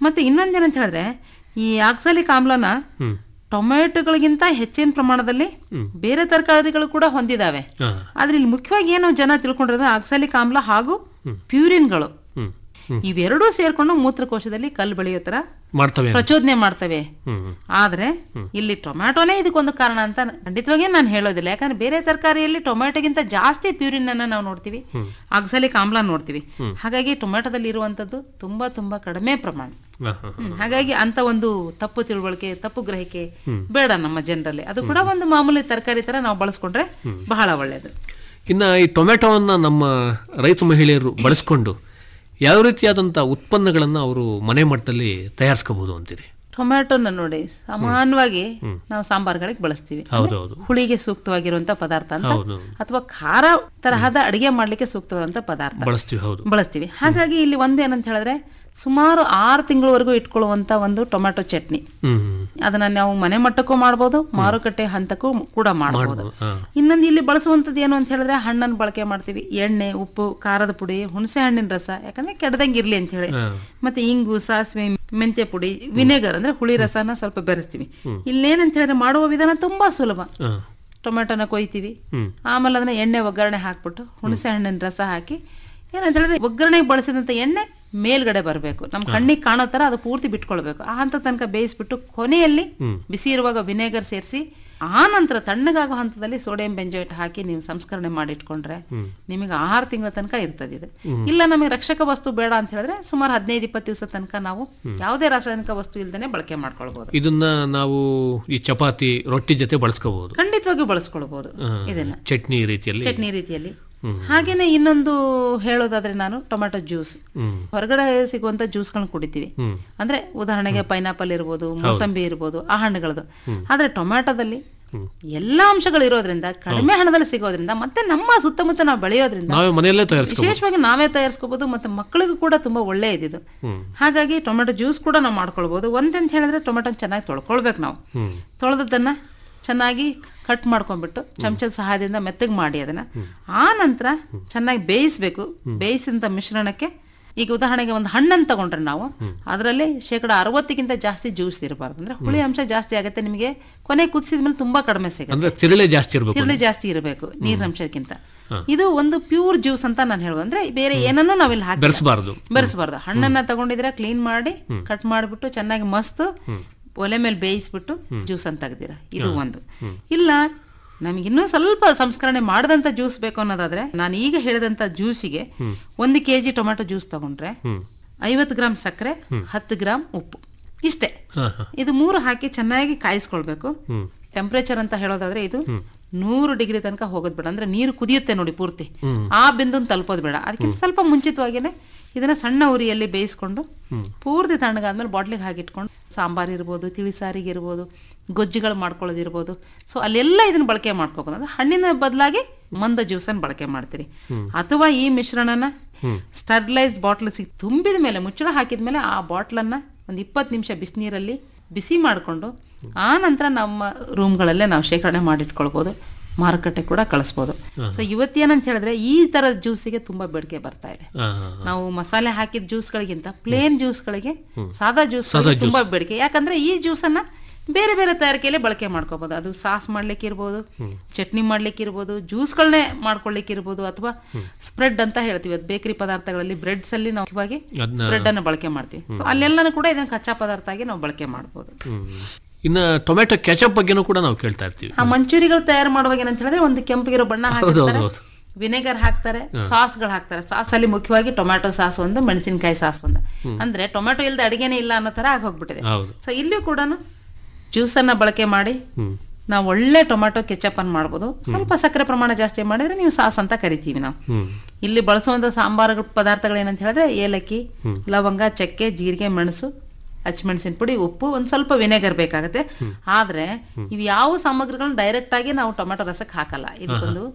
Speaker 8: ಮತ್ತೆ ಇನ್ನೊಂದೇನಂತ ಹೇಳಿದ್ರೆ ಈ ಆಕ್ಸಾಲಿಕ್ ಆಮ್ಲನ ಟೊಮೆಟೊಗಳಿಗಿಂತ ಹೆಚ್ಚಿನ ಪ್ರಮಾಣದಲ್ಲಿ ಬೇರೆ ತರಕಾರಿಗಳು ಕೂಡ ಹೊಂದಿದಾವೆ
Speaker 7: ಹಾ.
Speaker 8: ಆದ್ರೆ ಇಲ್ಲಿ ಮುಖ್ಯವಾಗಿ ಏನು ಜನ ತಿಳ್ಕೊಂಡಿರೋದು ಆಕ್ಸಾಲಿಕ್ ಆಮ್ಲ ಹಾಗೂ ಪ್ಯೂರಿನ್ಗಳು
Speaker 7: ಹ್ಮ್
Speaker 8: ಇವೆರಡೂ ಸೇರ್ಕೊಂಡು ಮೂತ್ರಕೋಶದಲ್ಲಿ ಕಲ್ಲು ಬೆಳೆಯೋ ತರ
Speaker 7: ಮಾಡ್ತವೆ
Speaker 8: ಪ್ರಚೋದನೆ ಮಾಡ್ತವೆ
Speaker 7: ಹ್ಮ್ ಹ್ಮ್.
Speaker 8: ಆದ್ರೆ ಇಲ್ಲಿ ಟೊಮ್ಯಾಟೋನೇ ಇದಕ್ಕೊಂದು ಕಾರಣ ಅಂತ ಖಂಡಿತವಾಗಿ ನಾನು ಹೇಳೋದಿಲ್ಲ ಯಾಕಂದ್ರೆ ಬೇರೆ ತರಕಾರಿಯಲ್ಲಿ ಟೊಮ್ಯಾಟೋಗಿಂತ ಜಾಸ್ತಿ ಪ್ಯೂರಿನ್ ಅನ್ನ ನಾವು ನೋಡ್ತೀವಿ ಆಕ್ಸಾಲಿಕ್ ಆಮ್ಲ ನೋಡ್ತೀವಿ ಹಾಗಾಗಿ ಟೊಮ್ಯಾಟೋದಲ್ಲಿ ಇರುವಂತದ್ದು ತುಂಬಾ ತುಂಬಾ ಕಡಿಮೆ ಪ್ರಮಾಣ
Speaker 7: ಹಾ, ಹಾ.
Speaker 8: ಹ್ಮ್. ಹಾಗಾಗಿ ಅಂತ ಒಂದು ತಪ್ಪು ತಿಳುವಳಿಕೆ ತಪ್ಪು ಗ್ರಹಿಕೆ ಬೇಡ ನಮ್ಮ ಜನರಲ್ಲಿ ಅದು ಕೂಡ ಒಂದು ಮಾಮೂಲಿ ತರಕಾರಿ ತರ ನಾವು ಬಳಸ್ಕೊಂಡ್ರೆ ಬಹಳ ಒಳ್ಳೇದು
Speaker 7: ಇನ್ನ ಈ ಟೊಮೆಟೊವನ್ನ ನಮ್ಮ ರೈತ ಮಹಿಳೆಯರು ಬಳಸ್ಕೊಂಡು ಯಾವ ರೀತಿಯಾದಂಥ ಉತ್ಪನ್ನಗಳನ್ನು ಅವರು ಮನೆ ಮಟ್ಟದಲ್ಲಿ ತಯಾರಿಸ್ಕೋಬಹುದು ಅಂತೀರಿ
Speaker 8: ಟೊಮ್ಯಾಟೊನ ನೋಡಿ ಸಾಮಾನ್ಯವಾಗಿ ನಾವು ಸಾಂಬಾರ್ಗಳಿಗೆ ಬಳಸ್ತೀವಿ
Speaker 7: ಹೌದು ಹೌದು
Speaker 8: ಹುಳಿಗೆ ಸೂಕ್ತವಾಗಿರುವಂತ ಪದಾರ್ಥ ಅಂತ
Speaker 7: ಹೌದು.
Speaker 8: ಅಥವಾ ಖಾರ ತರಹದ ಅಡಿಗೆ ಮಾಡ್ಲಿಕ್ಕೆ ಸೂಕ್ತವಾದಂತ ಪದಾರ್ಥ
Speaker 7: ಬಳಸ್ತೀವಿ ಹೌದು
Speaker 8: ಬಳಸ್ತೀವಿ ಹಾಗಾಗಿ ಇಲ್ಲಿ ಒಂದೇನಂತ ಹೇಳಿದ್ರೆ ಸುಮಾರು ಆರು ತಿಂಗಳವರೆಗೂ ಇಟ್ಕೊಳ್ಳುವಂತ ಒಂದು ಟೊಮ್ಯಾಟೊ ಚಟ್ನಿ
Speaker 7: ಹ್ಮ್ ಹ್ಮ್.
Speaker 8: ಅದನ್ನ ನಾವು ಮನೆ ಮಟ್ಟಕ್ಕೂ ಮಾಡ್ಬೋದು ಮಾರುಕಟ್ಟೆ ಹಂತಕ್ಕೂ ಕೂಡ ಮಾಡಬಹುದು
Speaker 7: ಹಾ.
Speaker 8: ಇನ್ನೊಂದು ಇಲ್ಲಿ ಬಳಸುವಂತದ್ದು ಏನು ಅಂತ ಹೇಳಿದ್ರೆ ಹಣ್ಣನ್ನು ಬಳಕೆ ಮಾಡ್ತೀವಿ ಎಣ್ಣೆ ಉಪ್ಪು ಖಾರದ ಪುಡಿ ಹುಣಸೆ ಹಣ್ಣಿನ ರಸ ಯಾಕಂದ್ರೆ ಕೆಡದಂಗೆ ಇರ್ಲಿ ಅಂತ ಹೇಳಿ ಮತ್ತೆ ಇಂಗು ಸಾಸಿವೆ ಮೆಂತ್ಯ ಪುಡಿ ವಿನೆಗರ್ ಅಂದ್ರೆ ಹುಳಿ ರಸನ ಸ್ವಲ್ಪ ಬೆರೆಸ್ತೀವಿ ಇಲ್ಲೇನಂತ ಹೇಳಿದ್ರೆ ಮಾಡುವ ವಿಧಾನ ತುಂಬಾ ಸುಲಭ
Speaker 7: ಹಾ.
Speaker 8: ಟೊಮೆಟೊನ ಕೊಯ್ತೀವಿ ಆಮೇಲೆ ಅದನ್ನ ಎಣ್ಣೆ ಒಗ್ಗರಣೆ ಹಾಕ್ಬಿಟ್ಟು ಹುಣಸೆ ಹಣ್ಣಿನ ರಸ ಹಾಕಿ ಏನಂತ ಹೇಳಿದ್ರೆ ಒಗ್ಗರಣೆಗೆ ಬಳಸಿದಂತ ಎಣ್ಣೆ ಮೇಲ್ಗಡೆ ಬರಬೇಕು ನಮ್ ಕಣ್ಣಿಗೆ ಕಾಣೋ ತರ ಅದು ಪೂರ್ತಿ ಬಿಟ್ಕೊಳ್ಬೇಕು ಆ ಹಂತ ತನಕ ಬೇಯಿಸ್ಬಿಟ್ಟು ಕೊನೆಯಲ್ಲಿ ಬಿಸಿ ಇರುವಾಗ ವಿನೆಗರ್ ಸೇರಿಸಿ ಆ ನಂತರ ತಣ್ಣಗಾಗೋ ಹಂತದಲ್ಲಿ ಸೋಡಿಯಂ ಬೆಂಜೋಯೇಟ್ ಹಾಕಿ ನೀವು ಸಂಸ್ಕರಣೆ ಮಾಡಿಟ್ಕೊಂಡ್ರೆ ನಿಮಗೆ ಆರು ತಿಂಗಳ ತನಕ ಇರ್ತದೆ ಇದು ಇಲ್ಲ ನಮಗೆ ರಕ್ಷಕ ವಸ್ತು ಬೇಡ ಅಂತ ಹೇಳಿದ್ರೆ ಸುಮಾರು ಹದಿನೈದು ಇಪ್ಪತ್ತು ದಿವಸ ತನಕ ನಾವು ಯಾವುದೇ ರಾಸಾಯನಿಕ ವಸ್ತು ಇಲ್ದೇನೆ ಬಳಕೆ ಮಾಡ್ಕೊಳ್ಬಹುದು
Speaker 7: ಇದನ್ನ ನಾವು ಈ ಚಪಾತಿ ರೊಟ್ಟಿ ಜೊತೆ ಬಳಸ್ಕೋಬಹುದು
Speaker 8: ಖಂಡಿತವಾಗಿಯೂ ಬಳಸ್ಕೊಳ್ಬಹುದು ಇದನ್ನ
Speaker 7: ಚಟ್ನಿ ರೀತಿಯಲ್ಲಿ
Speaker 8: ಚಟ್ನಿ ರೀತಿಯಲ್ಲಿ ಹಾಗೇನೆ ಇನ್ನೊಂದು ಹೇಳೋದಾದ್ರೆ ನಾನು ಟೊಮೆಟೊ ಜ್ಯೂಸ್ ಹೊರಗಡೆ ಸಿಗುವಂತ ಜ್ಯೂಸ್ಗಳನ್ನ ಕುಡಿತೀವಿ ಅಂದ್ರೆ ಉದಾಹರಣೆಗೆ ಪೈನಾಪಲ್ ಇರ್ಬೋದು ಮೋಸಂಬಿ ಇರ್ಬೋದು ಆ ಹಣ್ಣುಗಳದ್ದು ಆದ್ರೆ ಟೊಮೆಟೊದಲ್ಲಿ ಎಲ್ಲಾ ಅಂಶಗಳು ಇರೋದ್ರಿಂದ ಕಡಿಮೆ ಹಣದಲ್ಲಿ ಸಿಗೋದ್ರಿಂದ ಮತ್ತೆ ನಮ್ಮ ಸುತ್ತಮುತ್ತ ನಾವು ಬೆಳೆಯೋದ್ರಿಂದ
Speaker 7: ನಾವೇ ಮನೆಯಲ್ಲೇ ತಯಾರಿಸ್ಕೋ
Speaker 8: ವಿಶೇಷವಾಗಿ ನಾವೇ ತಯಾರಿಸ್ಕೋಬಹುದು ಮತ್ತೆ ಮಕ್ಕಳಿಗೂ ಕೂಡ ತುಂಬಾ ಒಳ್ಳೆ ಇದಿದು ಹಾಗಾಗಿ ಟೊಮೆಟೊ ಜ್ಯೂಸ್ ಕೂಡ ನಾವು ಮಾಡ್ಕೊಳ್ಬಹುದು ಒಂದಂತ ಹೇಳಿದ್ರೆ ಟೊಮೆಟೊ ಚೆನ್ನಾಗಿ ತೊಳ್ಕೊಳ್ಬೇಕು ನಾವು ತೊಳೆದದ್ದನ್ನ ಚೆನ್ನಾಗಿ ಕಟ್ ಮಾಡ್ಕೊಂಡ್ಬಿಟ್ಟು ಚಮಚದ ಸಹಾಯದಿಂದ ಮೆತ್ತಗೆ ಮಾಡಿ ಅದನ್ನ ಆ ನಂತರ ಚೆನ್ನಾಗಿ ಬೇಯಿಸ್ಬೇಕು ಬೇಯಿಸಿದಂತ ಮಿಶ್ರಣಕ್ಕೆ ಈಗ ಉದಾಹರಣೆಗೆ ಒಂದು ಹಣ್ಣನ್ನು ತಗೊಂಡ್ರೆ ನಾವು ಅದರಲ್ಲಿ ಶೇಕಡ ಅರವತ್ತಕ್ಕಿಂತ ಜಾಸ್ತಿ ಜ್ಯೂಸ್ ಇರಬಾರ್ದು ಅಂದ್ರೆ ಹುಳಿ ಅಂಶ ಜಾಸ್ತಿ ಆಗುತ್ತೆ ನಿಮಗೆ ಕೊನೆ ಕುದಿಸಿದ ಮೇಲೆ ತುಂಬಾ ಕಡಿಮೆ ಸಿಗುತ್ತೆ
Speaker 7: ಅಂದ್ರೆ ತಿರುಳೆ ಜಾಸ್ತಿ ಇರಬೇಕು
Speaker 8: ತಿರುಳಿ ಜಾಸ್ತಿ ಇರಬೇಕು ನೀರಿನಂಶಕ್ಕಿಂತ ಇದು ಒಂದು ಪ್ಯೂರ್ ಜ್ಯೂಸ್ ಅಂತ ನಾನು ಹೇಳುದು ಅಂದ್ರೆ ಬೇರೆ ಏನನ್ನೂ ನಾವಿಲ್ಲಿ ಹಾಕಿ
Speaker 7: ಬೆರೆಸಬಾರ್ದು
Speaker 8: ಬೆರೆಸಬಾರ್ದು ಹಣ್ಣನ್ನ ತಗೊಂಡಿದ್ರೆ ಕ್ಲೀನ್ ಮಾಡಿ ಕಟ್ ಮಾಡಿಬಿಟ್ಟು ಚೆನ್ನಾಗಿ ಮಸ್ತು ಒಲೆ ಮೇಲೆ ಬೇಯಿಸ್ಬಿಟ್ಟು ಜ್ಯೂಸ್ ಅಂತ ತೆಗ್ದಿರ ಇದು ಒಂದು ಇಲ್ಲ ನಮ್ಗೆ ಇನ್ನೂ ಸ್ವಲ್ಪ ಸಂಸ್ಕರಣೆ ಮಾಡದಂತ ಜ್ಯೂಸ್ ಬೇಕು ಅನ್ನೋದಾದ್ರೆ ನಾನು ಈಗ ಹೇಳಿದಂತ ಜ್ಯೂಸಿಗೆ ಒಂದು ಕೆಜಿ ಟೊಮೆಟೊ ಜ್ಯೂಸ್ ತಗೊಂಡ್ರೆ ಐವತ್ತು ಗ್ರಾಮ್ ಸಕ್ಕರೆ ಹತ್ತು ಗ್ರಾಮ್ ಉಪ್ಪು ಇಷ್ಟೇ
Speaker 7: ಹಾ, ಹಾ.
Speaker 8: ಇದು ಮೂರು ಹಾಕಿ ಚೆನ್ನಾಗಿ ಕಾಯಿಸ್ಕೊಳ್ಬೇಕು ಟೆಂಪರೇಚರ್ ಅಂತ ಹೇಳೋದಾದ್ರೆ ಇದು ನೂರು ಡಿಗ್ರಿ ತನಕ ಹೋಗೋದ್ ಬೇಡ ಅಂದ್ರೆ ನೀರು ಕುದಿಯುತ್ತೆ ನೋಡಿ ಪೂರ್ತಿ ಆ ಬಿಂದುನ್ ತಲುಪೋದು ಬೇಡ ಅದಕ್ಕಿಂತ ಸ್ವಲ್ಪ ಮುಂಚಿತವಾಗಿನೇ ಇದನ್ನ ಸಣ್ಣ ಉರಿಯಲ್ಲಿ ಬೇಯಿಸ್ಕೊಂಡು ಪೂರ್ತಿ ತಣ್ಣಗಾದ್ಮೇಲೆ ಬಾಟ್ಲಿಗೆ ಹಾಕಿಟ್ಕೊಂಡು ಸಾಂಬಾರ್ ಇರ್ಬೋದು ತಿಳಿಸಾರಿಗೆ ಇರ್ಬೋದು ಗೊಜ್ಜುಗಳು ಮಾಡ್ಕೊಳ್ಳೋದಿರ್ಬೋದು ಸೊ ಅಲ್ಲೆಲ್ಲ ಇದನ್ನ ಬಳಕೆ ಮಾಡ್ಕೋಬಹುದು ಅಂದ್ರೆ ಹಣ್ಣಿನ ಬದಲಾಗಿ ಮಂದ ಜ್ಯೂಸನ್ನು ಬಳಕೆ ಮಾಡ್ತೀರಿ ಅಥವಾ ಈ ಮಿಶ್ರಣನ ಸ್ಟರ್ಲೈಸ್ಡ್ ಬಾಟ್ಲ್ ಸಿಗ್ ತುಂಬಿದ ಮೇಲೆ ಮುಚ್ಚಳ ಹಾಕಿದ ಮೇಲೆ ಆ ಬಾಟ್ಲನ್ನ ಒಂದು ಇಪ್ಪತ್ತು ನಿಮಿಷ ಬಿಸಿನೀರಲ್ಲಿ ಬಿಸಿ ಮಾಡಿಕೊಂಡು ಆ ನಂತರ ನಮ್ಮ ರೂಮ್ಗಳಲ್ಲೇ ನಾವು ಶೇಖರಣೆ ಮಾಡಿಟ್ಕೊಳ್ಬೋದು ಮಾರುಕಟ್ಟೆ ಕೂಡ ಕಳಿಸ್ಬೋದು ಸೊ ಇವತ್ತೇನಂತ ಹೇಳಿದ್ರೆ ಈ ತರ ಜ್ಯೂಸಿಗೆ ತುಂಬಾ ಬೇಡಿಕೆ ಬರ್ತಾ ಇದೆ
Speaker 7: ಹಾ,
Speaker 8: ನಾವು ಮಸಾಲೆ ಹಾಕಿದ ಜ್ಯೂಸ್ಗಳಿಗಿಂತ ಪ್ಲೇನ್ ಜ್ಯೂಸ್ಗಳಿಗೆ ಸಾದಾ ಜ್ಯೂಸ್ ತುಂಬಾ ಬೇಡಿಕೆ ಯಾಕಂದ್ರೆ ಈ ಜ್ಯೂಸನ್ನ ಬೇರೆ ಬೇರೆ ತಯಾರಿಕೆಯಲ್ಲಿ ಬಳಕೆ ಮಾಡ್ಕೋಬಹುದು ಅದು ಸಾಸ್ ಮಾಡ್ಲಿಕ್ಕೆ ಇರ್ಬೋದು ಚಟ್ನಿ ಮಾಡ್ಲಿಕ್ಕೆ ಇರ್ಬೋದು ಜ್ಯೂಸ್ಗಳನ್ನೇ ಮಾಡ್ಕೊಳ್ಳಿಕ್ಕೆ ಇರ್ಬೋದು ಅಥವಾ ಸ್ಪ್ರೆಡ್ ಅಂತ ಹೇಳ್ತೀವಿ ಅದು ಬೇಕರಿ ಪದಾರ್ಥಗಳಲ್ಲಿ ಬ್ರೆಡ್ಸ್ ಅಲ್ಲಿ ನಾವು ಮುಖ್ಯವಾಗಿ ಸ್ಪ್ರೆಡ್ ಅನ್ನು ಬಳಕೆ ಮಾಡ್ತೀವಿ ಸೊ ಅಲ್ಲೆಲ್ಲನೂ ಕೂಡ ಇದನ್ನ ಕಚ್ಚಾ ಪದಾರ್ಥ ಆಗಿ ನಾವು ಬಳಕೆ ಮಾಡ್ಬೋದು
Speaker 7: ಹ್ಮ್. ಇನ್ನ ಟೊಮೆಟೊ ಕೆಚಪ್ ಬಗ್ಗೆನೂ ಕೂಡ ನಾವು ಕೇಳ್ತಾ ಇರ್ತೀವಿ
Speaker 8: ಆ ಮಂಚೂರಿಗಳು ತಯಾರು ಮಾಡುವಾಗ ಏನಂತ ಹೇಳಿದ್ರೆ ಒಂದು ಕೆಂಪಿಗಿರೋ ಬಣ್ಣ ಹಾಕಿರ್ತಾರೆ
Speaker 7: ಹೌದು.
Speaker 8: ವಿನೆಗರ್ ಹಾಕ್ತಾರೆ ಸಾಸ್ಗಳು ಹಾಕ್ತಾರೆ ಸಾಸ್ ಅಲ್ಲಿ ಮುಖ್ಯವಾಗಿ ಟೊಮ್ಯಾಟೊ ಸಾಸ್ ಒಂದು ಮೆಣಸಿನಕಾಯಿ ಸಾಸ್ ಒಂದು ಅಂದ್ರೆ ಟೊಮ್ಯಾಟೊ ಇಲ್ಲದೆ ಅಡಿಗೆನೇ ಇಲ್ಲ ಅನ್ನೋ ತರ ಆಗಿ ಹೋಗ್ಬಿಟ್ಟಿದೆ
Speaker 7: ಹೌದು.
Speaker 8: ಸೊ ಇಲ್ಲಿಯೂ ಕೂಡ ಜ್ಯೂಸ್ ಅನ್ನ ಬಳಕೆ ಮಾಡಿ ನಾವು ಒಳ್ಳೆ ಟೊಮ್ಯಾಟೊ ಕೆಚಪ್ ಅನ್ನು ಮಾಡ್ಬೋದು ಸ್ವಲ್ಪ ಸಕ್ಕರೆ ಪ್ರಮಾಣ ಜಾಸ್ತಿ ಮಾಡಿದ್ರೆ ನೀವು ಸಾಸ್ ಅಂತ ಕರಿತೀವಿ ನಾವು ಇಲ್ಲಿ ಬಳಸುವಂತ ಸಾಂಬಾರು ಪದಾರ್ಥಗಳು ಏನಂತ ಹೇಳಿದ್ರೆ ಏಲಕ್ಕಿ ಲವಂಗ ಚಕ್ಕೆ ಜೀರಿಗೆ ಮೆಣಸು ಹಸಿಮೆಣಸಿನ ಪುಡಿ ಉಪ್ಪು ಒಂದ್ ಸ್ವಲ್ಪ ವಿನೆಗರ್ ಬೇಕಾಗುತ್ತೆ ಆದ್ರೆ ಇವು ಯಾವ ಸಾಮಗ್ರಿಗಳನ್ನ ಡೈರೆಕ್ಟ್ ಆಗಿ ನಾವು ಟೊಮೆಟೊ ರಸಕ್ಕೆ ಹಾಕಲ್ಲ ಇದಕ್ಕೊಂದು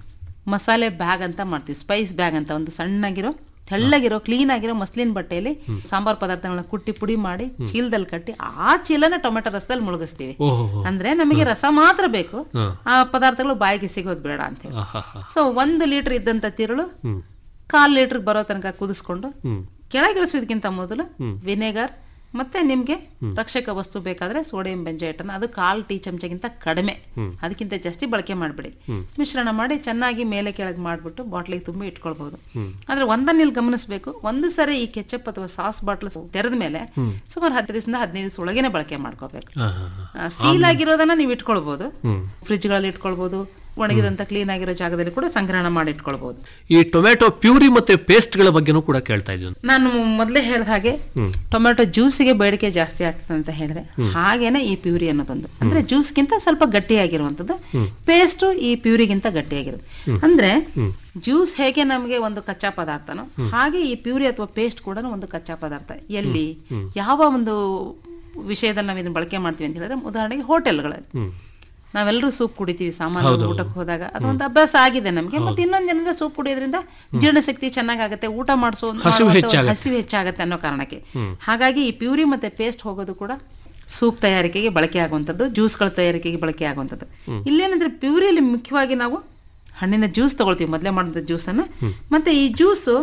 Speaker 8: ಮಸಾಲೆ ಬ್ಯಾಗ್ ಅಂತ ಮಾಡ್ತೀವಿ ಸ್ಪೈಸ್ ಬ್ಯಾಗ್ ಅಂತ ಒಂದು ಸಣ್ಣಗಿರೋ ತೆಳ್ಳಗಿರೋ ಕ್ಲೀನ್ ಆಗಿರೋ ಮಸ್ಲಿನ್ ಬಟ್ಟೆಯಲ್ಲಿ ಸಾಂಬಾರ್ ಪದಾರ್ಥಗಳನ್ನ ಕುಟ್ಟಿ ಪುಡಿ ಮಾಡಿ ಚೀಲದಲ್ಲಿ ಕಟ್ಟಿ ಆ ಚೀಲನ ಟೊಮೆಟೊ ರಸದಲ್ಲಿ ಮುಳುಗಿಸ್ತೀವಿ
Speaker 7: ಓಹೋ
Speaker 8: ಅಂದ್ರೆ ನಮಗೆ ರಸ ಮಾತ್ರ ಬೇಕು ಆ ಪದಾರ್ಥಗಳು ಬಾಯಿಗೆ ಸಿಗೋದು ಬೇಡ ಅಂತ ಹೇಳಿ ಸೊ ಒಂದು ಲೀಟರ್ ಇದ್ದಂತ ತಿರುಳು ಕಾಲ್ ಲೀಟರ್ ಬರೋ ತನಕ ಕುದಿಸ್ಕೊಂಡು ಕೆಳಗಿಳಿಸೋದಕ್ಕಿಂತ ಮೊದಲು ವಿನೆಗರ್ ಮತ್ತೆ ನಿಮ್ಗೆ ರಕ್ಷಕ ವಸ್ತು ಬೇಕಾದ್ರೆ ಸೋಡಿಯಂ ಬೆಂಜೈಟ್ ಅನ್ನ ಅದು ಕಾಲ್ ಟೀ ಚಮಚಗಿಂತ ಕಡಿಮೆ ಅದಕ್ಕಿಂತ ಜಾಸ್ತಿ ಬಳಕೆ ಮಾಡಬೇಡಿ ಮಿಶ್ರಣ ಮಾಡಿ ಚೆನ್ನಾಗಿ ಮೇಲೆ ಕೆಳಗೆ ಮಾಡ್ಬಿಟ್ಟು ಬಾಟ್ಲಿಗೆ ತುಂಬಿ ಇಟ್ಕೊಳ್ಬಹುದು ಆದ್ರೆ ಒಂದನ್ನ ಇಲ್ಲಿ ಗಮನಿಸಬೇಕು ಒಂದು ಸರಿ ಈ ಕೆಚಪ್ ಅಥವಾ ಸಾಸ್ ಬಾಟ್ಲ್ ತೆರೆದ ಮೇಲೆ ಸುಮಾರು ಹತ್ತರಿಂದ ಹದಿನೈದು ದಿವಸ ಒಳಗೇನೆ ಬಳಕೆ ಮಾಡ್ಕೋಬೇಕು ಸೀಲ್ ಆಗಿರೋದನ್ನ ನೀವು ಇಟ್ಕೊಳ್ಬಹುದು ಫ್ರಿಜ್ಗಳಲ್ಲಿ ಇಟ್ಕೊಳ್ಬಹುದು ಒಣಗಿದಂತ ಕ್ಲೀನ್ ಆಗಿರೋ ಜಾಗದಲ್ಲಿ ಕೂಡ ಸಂಗ್ರಹಣ ಮಾಡಿ ಇಟ್ಕೊಳ್ಬಹುದು
Speaker 7: ಈ ಟೊಮ್ಯಾಟೊ ಪ್ಯೂರಿ ಮತ್ತೆ ಪೇಸ್ಟ್ಗಳ ಬಗ್ಗೆನೂ ಕೂಡ ಕೇಳ್ತಾ ಇದ್ವಿ
Speaker 8: ನಾನು ಮೊದಲೇ ಹೇಳಿದ ಹಾಗೆ ಟೊಮೆಟೊ ಜ್ಯೂಸಿಗೆ ಬೇಡಿಕೆ ಜಾಸ್ತಿ ಆಗ್ತದೆ ಅಂತ ಹೇಳಿದೆ ಹಾಗೇನೆ ಈ ಪ್ಯೂರಿ ಅನ್ನೋದೊಂದು ಅಂದ್ರೆ ಜ್ಯೂಸ್ಗಿಂತ ಸ್ವಲ್ಪ ಗಟ್ಟಿಯಾಗಿರುವಂತದ್ದು ಪೇಸ್ಟ್ ಈ ಪ್ಯೂರಿಗಿಂತ ಗಟ್ಟಿಯಾಗಿರುತ್ತೆ ಅಂದ್ರೆ ಜ್ಯೂಸ್ ಹೇಗೆ ನಮಗೆ ಒಂದು ಕಚ್ಚಾ ಪದಾರ್ಥನೋ ಹಾಗೆ ಈ ಪ್ಯೂರಿ ಅಥವಾ ಪೇಸ್ಟ್ ಕೂಡ ಒಂದು ಕಚ್ಚಾ ಪದಾರ್ಥ ಎಲ್ಲಿ ಯಾವ ಒಂದು ವಿಷಯದಲ್ಲಿ ನಾವು ಇದನ್ನ ಬಳಕೆ ಮಾಡ್ತೀವಿ ಅಂತ ಹೇಳಿದ್ರೆ ಉದಾಹರಣೆಗೆ ಹೋಟೆಲ್ಗಳಲ್ಲಿ ನಾವೆಲ್ಲರೂ ಸೂಪ್ ಕುಡಿತೀವಿ ಸಾಮಾನ್ಯ ಊಟಕ್ಕೆ ಹೋದಾಗ ಅದೊಂದು ಅಭ್ಯಾಸ ಆಗಿದೆ ನಮಗೆ ಮತ್ತೆ ಇನ್ನೊಂದು ಏನಂದ್ರೆ ಸೂಪ್ ಕುಡಿಯೋದ್ರಿಂದ ಜೀರ್ಣಶಕ್ತಿ ಚೆನ್ನಾಗಾಗತ್ತೆ ಊಟ ಮಾಡಿಸೋ
Speaker 7: ಹಸಿವು ಹೆಚ್ಚಾಗತ್ತೆ.
Speaker 8: ಹಸಿವು ಹೆಚ್ಚಾಗತ್ತೆ ಅನ್ನೋ ಕಾರಣಕ್ಕೆ ಹಾಗಾಗಿ ಈ ಪ್ಯೂರಿ ಮತ್ತೆ ಪೇಸ್ಟ್ ಹೋಗೋದು ಕೂಡ ಸೂಪ್ ತಯಾರಿಕೆಗೆ ಬಳಕೆ ಆಗುವಂಥದ್ದು ಜ್ಯೂಸ್ಗಳ ತಯಾರಿಕೆಗೆ ಬಳಕೆ ಆಗುವಂಥದ್ದು ಇಲ್ಲೇನಂದ್ರೆ ಪ್ಯೂರಿಯಲ್ಲಿ ಮುಖ್ಯವಾಗಿ ನಾವು ಹಣ್ಣಿನ ಜ್ಯೂಸ್ ತಗೊಳ್ತೀವಿ ಮೊದಲೇ ಮಾಡಿದ ಜ್ಯೂಸನ್ನು ಮತ್ತೆ ಈ ಜ್ಯೂಸು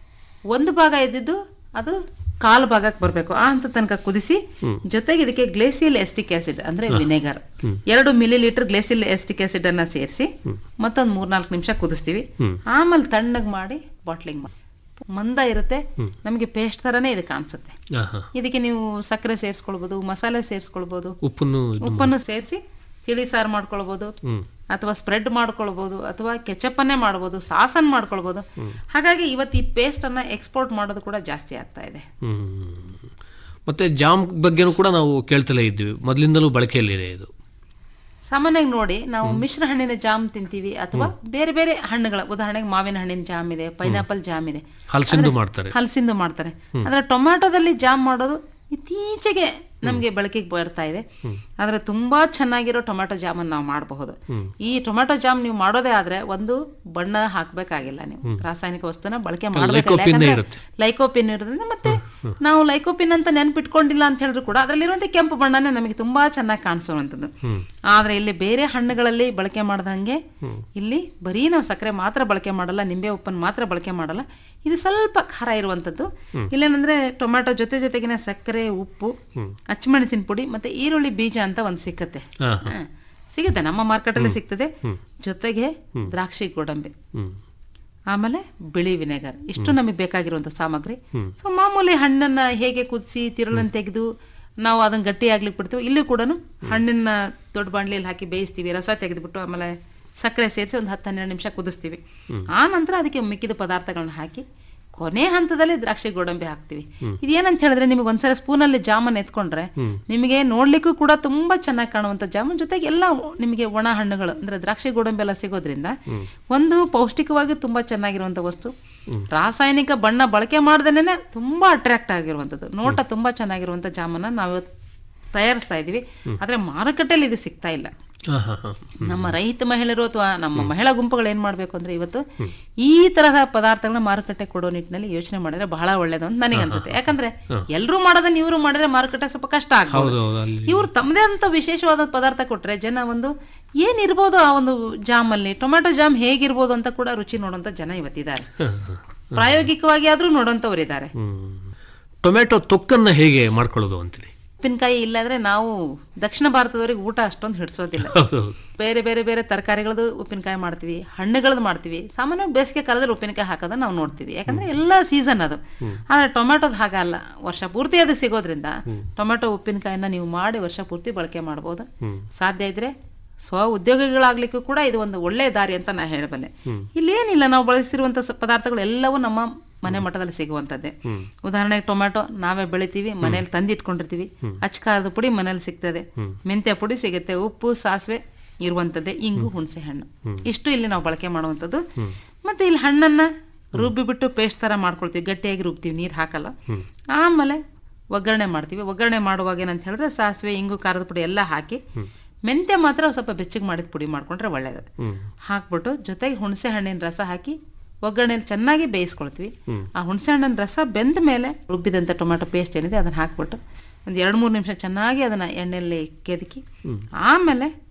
Speaker 8: ಒಂದು ಭಾಗ ಇದ್ದಿದ್ದು ಅದು ಕಾಲು ಭಾಗಕ್ಕೆ ಬರಬೇಕು ಆ ಹಂತ ತನಕ ಕುದಿಸಿ ಜೊತೆಗೆ ಇದಕ್ಕೆ ಗ್ಲೇಸಿಯಲ್ ಎಸ್ಟಿಕ್ ಆಸಿಡ್ ಅಂದ್ರೆ ವಿನೆಗರ್ ಎರಡು millilitre glacial acetic acid ಅನ್ನ ಸೇರಿಸಿ ಮತ್ತೊಂದು ಮೂರ್ನಾಲ್ಕು ನಿಮಿಷ ಕುದಿಸ್ತೀವಿ ಆಮೇಲೆ ತಣ್ಣಗೆ ಮಾಡಿ ಬಾಟ್ಲಿಂಗ್ ಮಾಡಿ ಮಂದ ಇರುತ್ತೆ ನಮಗೆ ಪೇಸ್ಟ್ ತರನೇ ಇದು ಕಾಣಿಸುತ್ತೆ
Speaker 7: ಆಹಾ.
Speaker 8: ಇದಕ್ಕೆ ನೀವು ಸಕ್ಕರೆ ಸೇರಿಸ್ಕೊಳ್ಬಹುದು ಮಸಾಲೆ ಸೇರಿಸ್ಕೊಳ್ಬಹುದು
Speaker 7: ಉಪ್ಪನ್ನು ಇದು-
Speaker 8: ಉಪ್ಪನ್ನು ಸೇರಿಸಿ ತಿಳಿ ಸಾರು ಮಾಡ್ಕೊಳ್ಬಹುದು ಅಥವಾ ಸ್ಪ್ರೆಡ್ ಮಾಡ್ಕೊಳ್ಬಹುದು ಅಥವಾ ಕೆಚಪ್ ಅನ್ನೇ ಮಾಡ್ಬೋದು ಸಾಸನ್ ಮಾಡ್ಕೊಳ್ಬಹುದು ಹಾಗಾಗಿ ಇವತ್ತು ಈ ಪೇಸ್ಟ್ ಅನ್ನ ಎಕ್ಸ್ಪೋರ್ಟ್ ಮಾಡೋದು ಕೂಡ ಜಾಸ್ತಿ ಆಗ್ತಾ ಇದೆ
Speaker 7: ಹ್ಮ್. ಮತ್ತೆ ಜಾಮ್ ಬಗ್ಗೆನೂ ಕೂಡ ನಾವು ಕೇಳ್ತಲೇ ಇದ್ವಿ ಮೊದಲಿಂದಲೂ ಬಳಕೆಯಲ್ಲಿದೆ ಇದು
Speaker 8: ಸಾಮಾನ್ಯವಾಗಿ ನೋಡಿ ನಾವು ಮಿಶ್ರ ಹಣ್ಣಿನ ಜಾಮ್ ತಿಂತೀವಿ ಅಥವಾ ಬೇರೆ ಬೇರೆ ಹಣ್ಣುಗಳ ಉದಾಹರಣೆಗೆ ಮಾವಿನ ಹಣ್ಣಿನ ಜಾಮ್ ಇದೆ ಪೈನಾಪಲ್ ಜಾಮ್ ಇದೆ
Speaker 7: ಹಲಸಿಂದು ಮಾಡ್ತಾರೆ
Speaker 8: ಹಲಸಿಂದು ಮಾಡ್ತಾರೆ ಆದ್ರೆ ಟೊಮ್ಯಾಟೊದಲ್ಲಿ ಜಾಮ್ ಮಾಡೋದು ಇತ್ತೀಚೆಗೆ ನಮಗೆ ಬಳಕೆಗೆ ಬರ್ತಾ ಇದೆ ಆದ್ರೆ ತುಂಬಾ ಚೆನ್ನಾಗಿರೋ ಟೊಮ್ಯಾಟೊ ಜಾಮನ್ ನಾವು ಮಾಡಬಹುದು ಈ ಟೊಮ್ಯಾಟೊ ಜಾಮ್ ನೀವು ಮಾಡೋದೇ ಆದ್ರೆ ಒಂದು ಬಣ್ಣ ಹಾಕ್ಬೇಕಾಗಿಲ್ಲ ನೀವು ರಾಸಾಯನಿಕ ವಸ್ತುನ ಬಳಕೆ
Speaker 7: ಲೈಕೋಪಿನ್
Speaker 8: ಮಾಡಬೇಕು
Speaker 7: ಇರುತ್ತೆ.
Speaker 8: ಲೈಕೋಪಿನ್ ಇರೋದ್ರಿಂದ ಮತ್ತೆ ನಾವು ಲೈಕೋಪಿನ್ ಅಂತ ನೆನ್ಪಿಟ್ಕೊಂಡಿಲ್ಲ ಅಂತ ಹೇಳಿದ್ರು ಕೂಡ ಅದರಲ್ಲಿರುವಂತೆ ಕೆಂಪು ಬಣ್ಣನೇ ನಮಗೆ ತುಂಬಾ ಚೆನ್ನಾಗಿ ಕಾಣಿಸುವಂಥದ್ದು ಆದ್ರೆ ಇಲ್ಲಿ ಬೇರೆ ಹಣ್ಣುಗಳಲ್ಲಿ ಬಳಕೆ ಮಾಡ್ದಂಗೆ ಇಲ್ಲಿ ಬರೀ ನಾವು ಸಕ್ಕರೆ ಮಾತ್ರ ಬಳಕೆ ಮಾಡಲ್ಲ ನಿಂಬೆ ಉಪ್ಪನ್ನು ಮಾತ್ರ ಬಳಕೆ ಮಾಡಲ್ಲ ಇದು ಸ್ವಲ್ಪ ಖಾರ ಇರುವಂತದ್ದು ಇಲ್ಲೇನಂದ್ರೆ ಟೊಮ್ಯಾಟೊ ಜೊತೆ ಜೊತೆಗಿನ ಸಕ್ಕರೆ ಉಪ್ಪು ಅಚ್ಚಮೆಣಸಿನ ಪುಡಿ ಮತ್ತೆ ಈರುಳ್ಳಿ ಬೀಜ ಅಂತ ಒಂದು ಸಿಕ್ಕತ್ತೆ
Speaker 7: ಹಾ,
Speaker 8: ಹಾ. ಸಿಗುತ್ತೆ ನಮ್ಮ ಮಾರ್ಕೆಟ್ ಅಲ್ಲಿ ಸಿಗ್ತದೆ ಜೊತೆಗೆ ದ್ರಾಕ್ಷಿ ಗೋಡಂಬಿ ಆಮೇಲೆ ಬಿಳಿ ವಿನೆಗರ್ ಇಷ್ಟು ನಮಗೆ ಬೇಕಾಗಿರುವಂತ ಸಾಮಗ್ರಿ ಸೊ ಮಾಮೂಲಿ ಹಣ್ಣನ್ನ ಹೇಗೆ ಕುದಿಸಿ ತಿರುಳನ್ನು ತೆಗೆದು ನಾವು ಅದನ್ನ ಗಟ್ಟಿ ಆಗ್ಲಿಕ್ಕೆ ಬಿಡ್ತೀವಿ ಇಲ್ಲೂ ಕೂಡ ಹಣ್ಣನ್ನ ದೊಡ್ಡ ಬಾಣ್ಲಿಯಲ್ಲಿ ಹಾಕಿ ಬೇಯಿಸ್ತೀವಿ ರಸ ತೆಗೆದ್ಬಿಟ್ಟು ಆಮೇಲೆ ಸಕ್ಕರೆ ಸೇರಿಸಿ ಒಂದು ಹತ್ತು ಹನ್ನೆರಡು ನಿಮಿಷ ಕುದಿಸ್ತೀವಿ ಆ ನಂತರ ಅದಕ್ಕೆ ಮಿಕ್ಕಿದ ಪದಾರ್ಥಗಳನ್ನ ಹಾಕಿ ಕೊನೆ ಹಂತದಲ್ಲಿ ದ್ರಾಕ್ಷಿ ಗೋಡಂಬಿ ಹಾಕ್ತಿವಿ ಇದೇನಂತ ಹೇಳಿದ್ರೆ ನಿಮಗೆ ಒಂದ್ಸಲ ಸ್ಪೂನಲ್ಲಿ ಜಾಮನ್ ಎತ್ಕೊಂಡ್ರೆ ನಿಮಗೆ ನೋಡ್ಲಿಕ್ಕೂ ಕೂಡ ತುಂಬಾ ಚೆನ್ನಾಗಿ ಕಾಣುವಂತ ಜಾಮೂನ್ ಜೊತೆಗೆ ಎಲ್ಲ ನಿಮಗೆ ಒಣ ಹಣ್ಣುಗಳು ಅಂದ್ರೆ ದ್ರಾಕ್ಷಿ ಗೋಡಂಬಿ ಎಲ್ಲ ಸಿಗೋದ್ರಿಂದ ಒಂದು ಪೌಷ್ಟಿಕವಾಗಿ ತುಂಬಾ ಚೆನ್ನಾಗಿರುವಂತ ವಸ್ತು ರಾಸಾಯನಿಕ ಬಣ್ಣ ಬಳಕೆ ಮಾಡ್ದೇನೆ ತುಂಬಾ ಅಟ್ರಾಕ್ಟ್ ಆಗಿರುವಂತದ್ದು ನೋಟ ತುಂಬಾ ಚೆನ್ನಾಗಿರುವಂತ ಜಾಮನ್ನ ನಾವು ತಯಾರಿಸ್ತಾ ಇದೀವಿ ಆದ್ರೆ ಮಾರುಕಟ್ಟೆಯಲ್ಲಿ ಇದು ಸಿಗ್ತಾ ಇಲ್ಲ
Speaker 7: ಆಹಾ, ಹಾ.
Speaker 8: ನಮ್ಮ ರೈತ ಮಹಿಳೆಯರು ಅಥವಾ ನಮ್ಮ ಮಹಿಳಾ ಗುಂಪುಗಳು ಏನ್ ಮಾಡ್ಬೇಕು ಅಂದ್ರೆ ಇವತ್ತು ಈ ತರಹ ಪದಾರ್ಥಗಳನ್ನ ಮಾರುಕಟ್ಟೆ ಕೊಡೋ ನಿಟ್ಟಿನಲ್ಲಿ ಯೋಚನೆ ಮಾಡಿದ್ರೆ ಬಹಳ ಒಳ್ಳೇದು ಅಂತ ನನಗೆ ಅನ್ಸುತ್ತೆ ಯಾಕಂದ್ರೆ ಎಲ್ಲರೂ ಮಾಡೋದನ್ನ ಇವರು ಮಾಡಿದ್ರೆ ಮಾರುಕಟ್ಟೆ ಸ್ವಲ್ಪ ಕಷ್ಟ
Speaker 7: ಹೌದು
Speaker 8: ಆಗ್ಬೋದು
Speaker 7: ಹೌದು ಅಲ್ಲಿ
Speaker 8: ಇವ್ರು ತಮ್ಮದೇ ಅಂತ ವಿಶೇಷವಾದ ಪದಾರ್ಥ ಕೊಟ್ರೆ ಜನ ಒಂದು ಏನಿರ್ಬೋದು ಆ ಒಂದು ಜಾಮ್ ಅಲ್ಲಿ ಟೊಮ್ಯಾಟೊ ಜಾಮ್ ಹೇಗಿರ್ಬೋದು ಅಂತ ಕೂಡ ರುಚಿ ನೋಡುವಂತ ಜನ ಇವತ್ತಿದ್ದಾರೆ ಪ್ರಾಯೋಗಿಕವಾಗಿ ಆದ್ರೂ ನೋಡುವಂತವ್ರು ಇದ್ದಾರೆ
Speaker 7: ಹ್ಮ್. ಟೊಮ್ಯಾಟೊ ತೊಕ್ಕನ್ನ ಹೇಗೆ ಮಾಡ್ಕೊಳ್ಳೋದು ಅಂತೇಳಿ
Speaker 8: ಉಪ್ಪಿನಕಾಯಿ ಇಲ್ಲಾಂದ್ರೆ ನಾವು ದಕ್ಷಿಣ ಭಾರತದವರಿಗೆ ಊಟ ಅಷ್ಟೊಂದು ಹಿಡಿಸೋದಿಲ್ಲ
Speaker 7: ಹೌದು ಹೌದು
Speaker 8: ಬೇರೆ ಬೇರೆ ಬೇರೆ ತರಕಾರಿಗಳದ್ದು ಉಪ್ಪಿನಕಾಯಿ ಮಾಡ್ತೀವಿ ಹಣ್ಣುಗಳದ್ದು ಮಾಡ್ತೀವಿ ಸಾಮಾನ್ಯವಾಗಿ ಬೇಸಿಗೆ ಕಾಲದಲ್ಲಿ ಉಪ್ಪಿನಕಾಯಿ ಹಾಕೋದನ್ನ ನಾವು ನೋಡ್ತೀವಿ ಯಾಕಂದ್ರೆ ಎಲ್ಲ ಸೀಸನ್ ಅದು ಆದ್ರೆ ಟೊಮೆಟೊದ್ ಹಾಗಲ್ಲ ವರ್ಷ ಪೂರ್ತಿ ಅದು ಸಿಗೋದ್ರಿಂದ ಟೊಮೆಟೊ ಉಪ್ಪಿನಕಾಯಿನ ನೀವು ಮಾಡಿ ವರ್ಷ ಪೂರ್ತಿ ಬಳಕೆ ಮಾಡ್ಬೋದು ಸಾಧ್ಯ ಇದ್ರೆ ಸ್ವ ಉದ್ಯೋಗಿಗಳಾಗ್ಲಿಕ್ಕೂ ಕೂಡ ಇದು ಒಂದು ಒಳ್ಳೆಯ ದಾರಿ ಅಂತ ನಾ ಹೇಳಬಲ್ಲೆ ಇಲ್ಲೇನಿಲ್ಲ ನಾವು ಬಳಸಿರುವಂತ ಸ- ಪದಾರ್ಥಗಳು ಎಲ್ಲವೂ ನಮ್ಮ ಮನೆ ಮಟ್ಟದಲ್ಲಿ ಸಿಗುವಂತದ್ದೇ ಉದಾಹರಣೆಗೆ ಟೊಮ್ಯಾಟೊ ನಾವೇ ಬೆಳಿತೀವಿ ಮನೇಲಿ ತಂದಿಟ್ಕೊಂಡಿರ್ತೀವಿ ಅಚ್ಕಾರದ ಪುಡಿ ಮನೇಲಿ ಸಿಗ್ತದೆ ಮೆಂತ್ಯ ಪುಡಿ ಸಿಗುತ್ತೆ ಉಪ್ಪು ಸಾಸಿವೆ ಇರುವಂತದ್ದೇ ಇಂಗು ಹುಣಸೆ ಹಣ್ಣು ಇಷ್ಟು ಇಲ್ಲಿ ನಾವು ಬಳಕೆ ಮಾಡುವಂಥದ್ದು ಮತ್ತೆ ಇಲ್ಲಿ ಹಣ್ಣನ್ನ ರುಬ್ಬಿ ಬಿಟ್ಟು ಪೇಸ್ಟ್ ತರ ಮಾಡ್ಕೊಳ್ತೀವಿ ಗಟ್ಟಿಯಾಗಿ ರುಬ್ತೀವಿ ನೀರು ಹಾಕಲ್ಲ ಆಮೇಲೆ ಒಗ್ಗರಣೆ ಮಾಡ್ತೀವಿ ಒಗ್ಗರಣೆ ಮಾಡುವಾಗ ಏನಂತ ಹೇಳಿದ್ರೆ ಸಾಸಿವೆ ಇಂಗು ಖಾರದ ಪುಡಿ ಎಲ್ಲ ಹಾಕಿ ಮೆಂತ್ಯ ಮಾತ್ರ ಸ್ವಲ್ಪ ಬೆಚ್ಚಗೆ ಮಾಡಿದ ಪುಡಿ ಮಾಡ್ಕೊಂಡ್ರೆ ಒಳ್ಳೇದು ಹಾಕ್ಬಿಟ್ಟು ಜೊತೆಗೆ ಹುಣಸೆ ಹಣ್ಣಿನ ರಸ ಹಾಕಿ ಒಗ್ಗರಣೆಯಲ್ಲಿ ಚೆನ್ನಾಗಿ ಬೇಯಿಸ್ಕೊಳ್ತೀವಿ ಆ ಹುಣಸೆ ಹಣ್ಣಿನ ರಸ ಬೆಂದ ಮೇಲೆ ರುಬ್ಬಿದಂಥ ಟೊಮ್ಯಾಟೊ ಪೇಸ್ಟ್ ಏನಿದೆ ಅದನ್ನ ಹಾಕ್ಬಿಟ್ಟು ಒಂದು ಎರಡು ಮೂರು ನಿಮಿಷ ಚೆನ್ನಾಗಿ ಅದನ್ನ ಎಣ್ಣೆಯಲ್ಲಿ ಕೆದಕಿ ಆಮೇಲೆ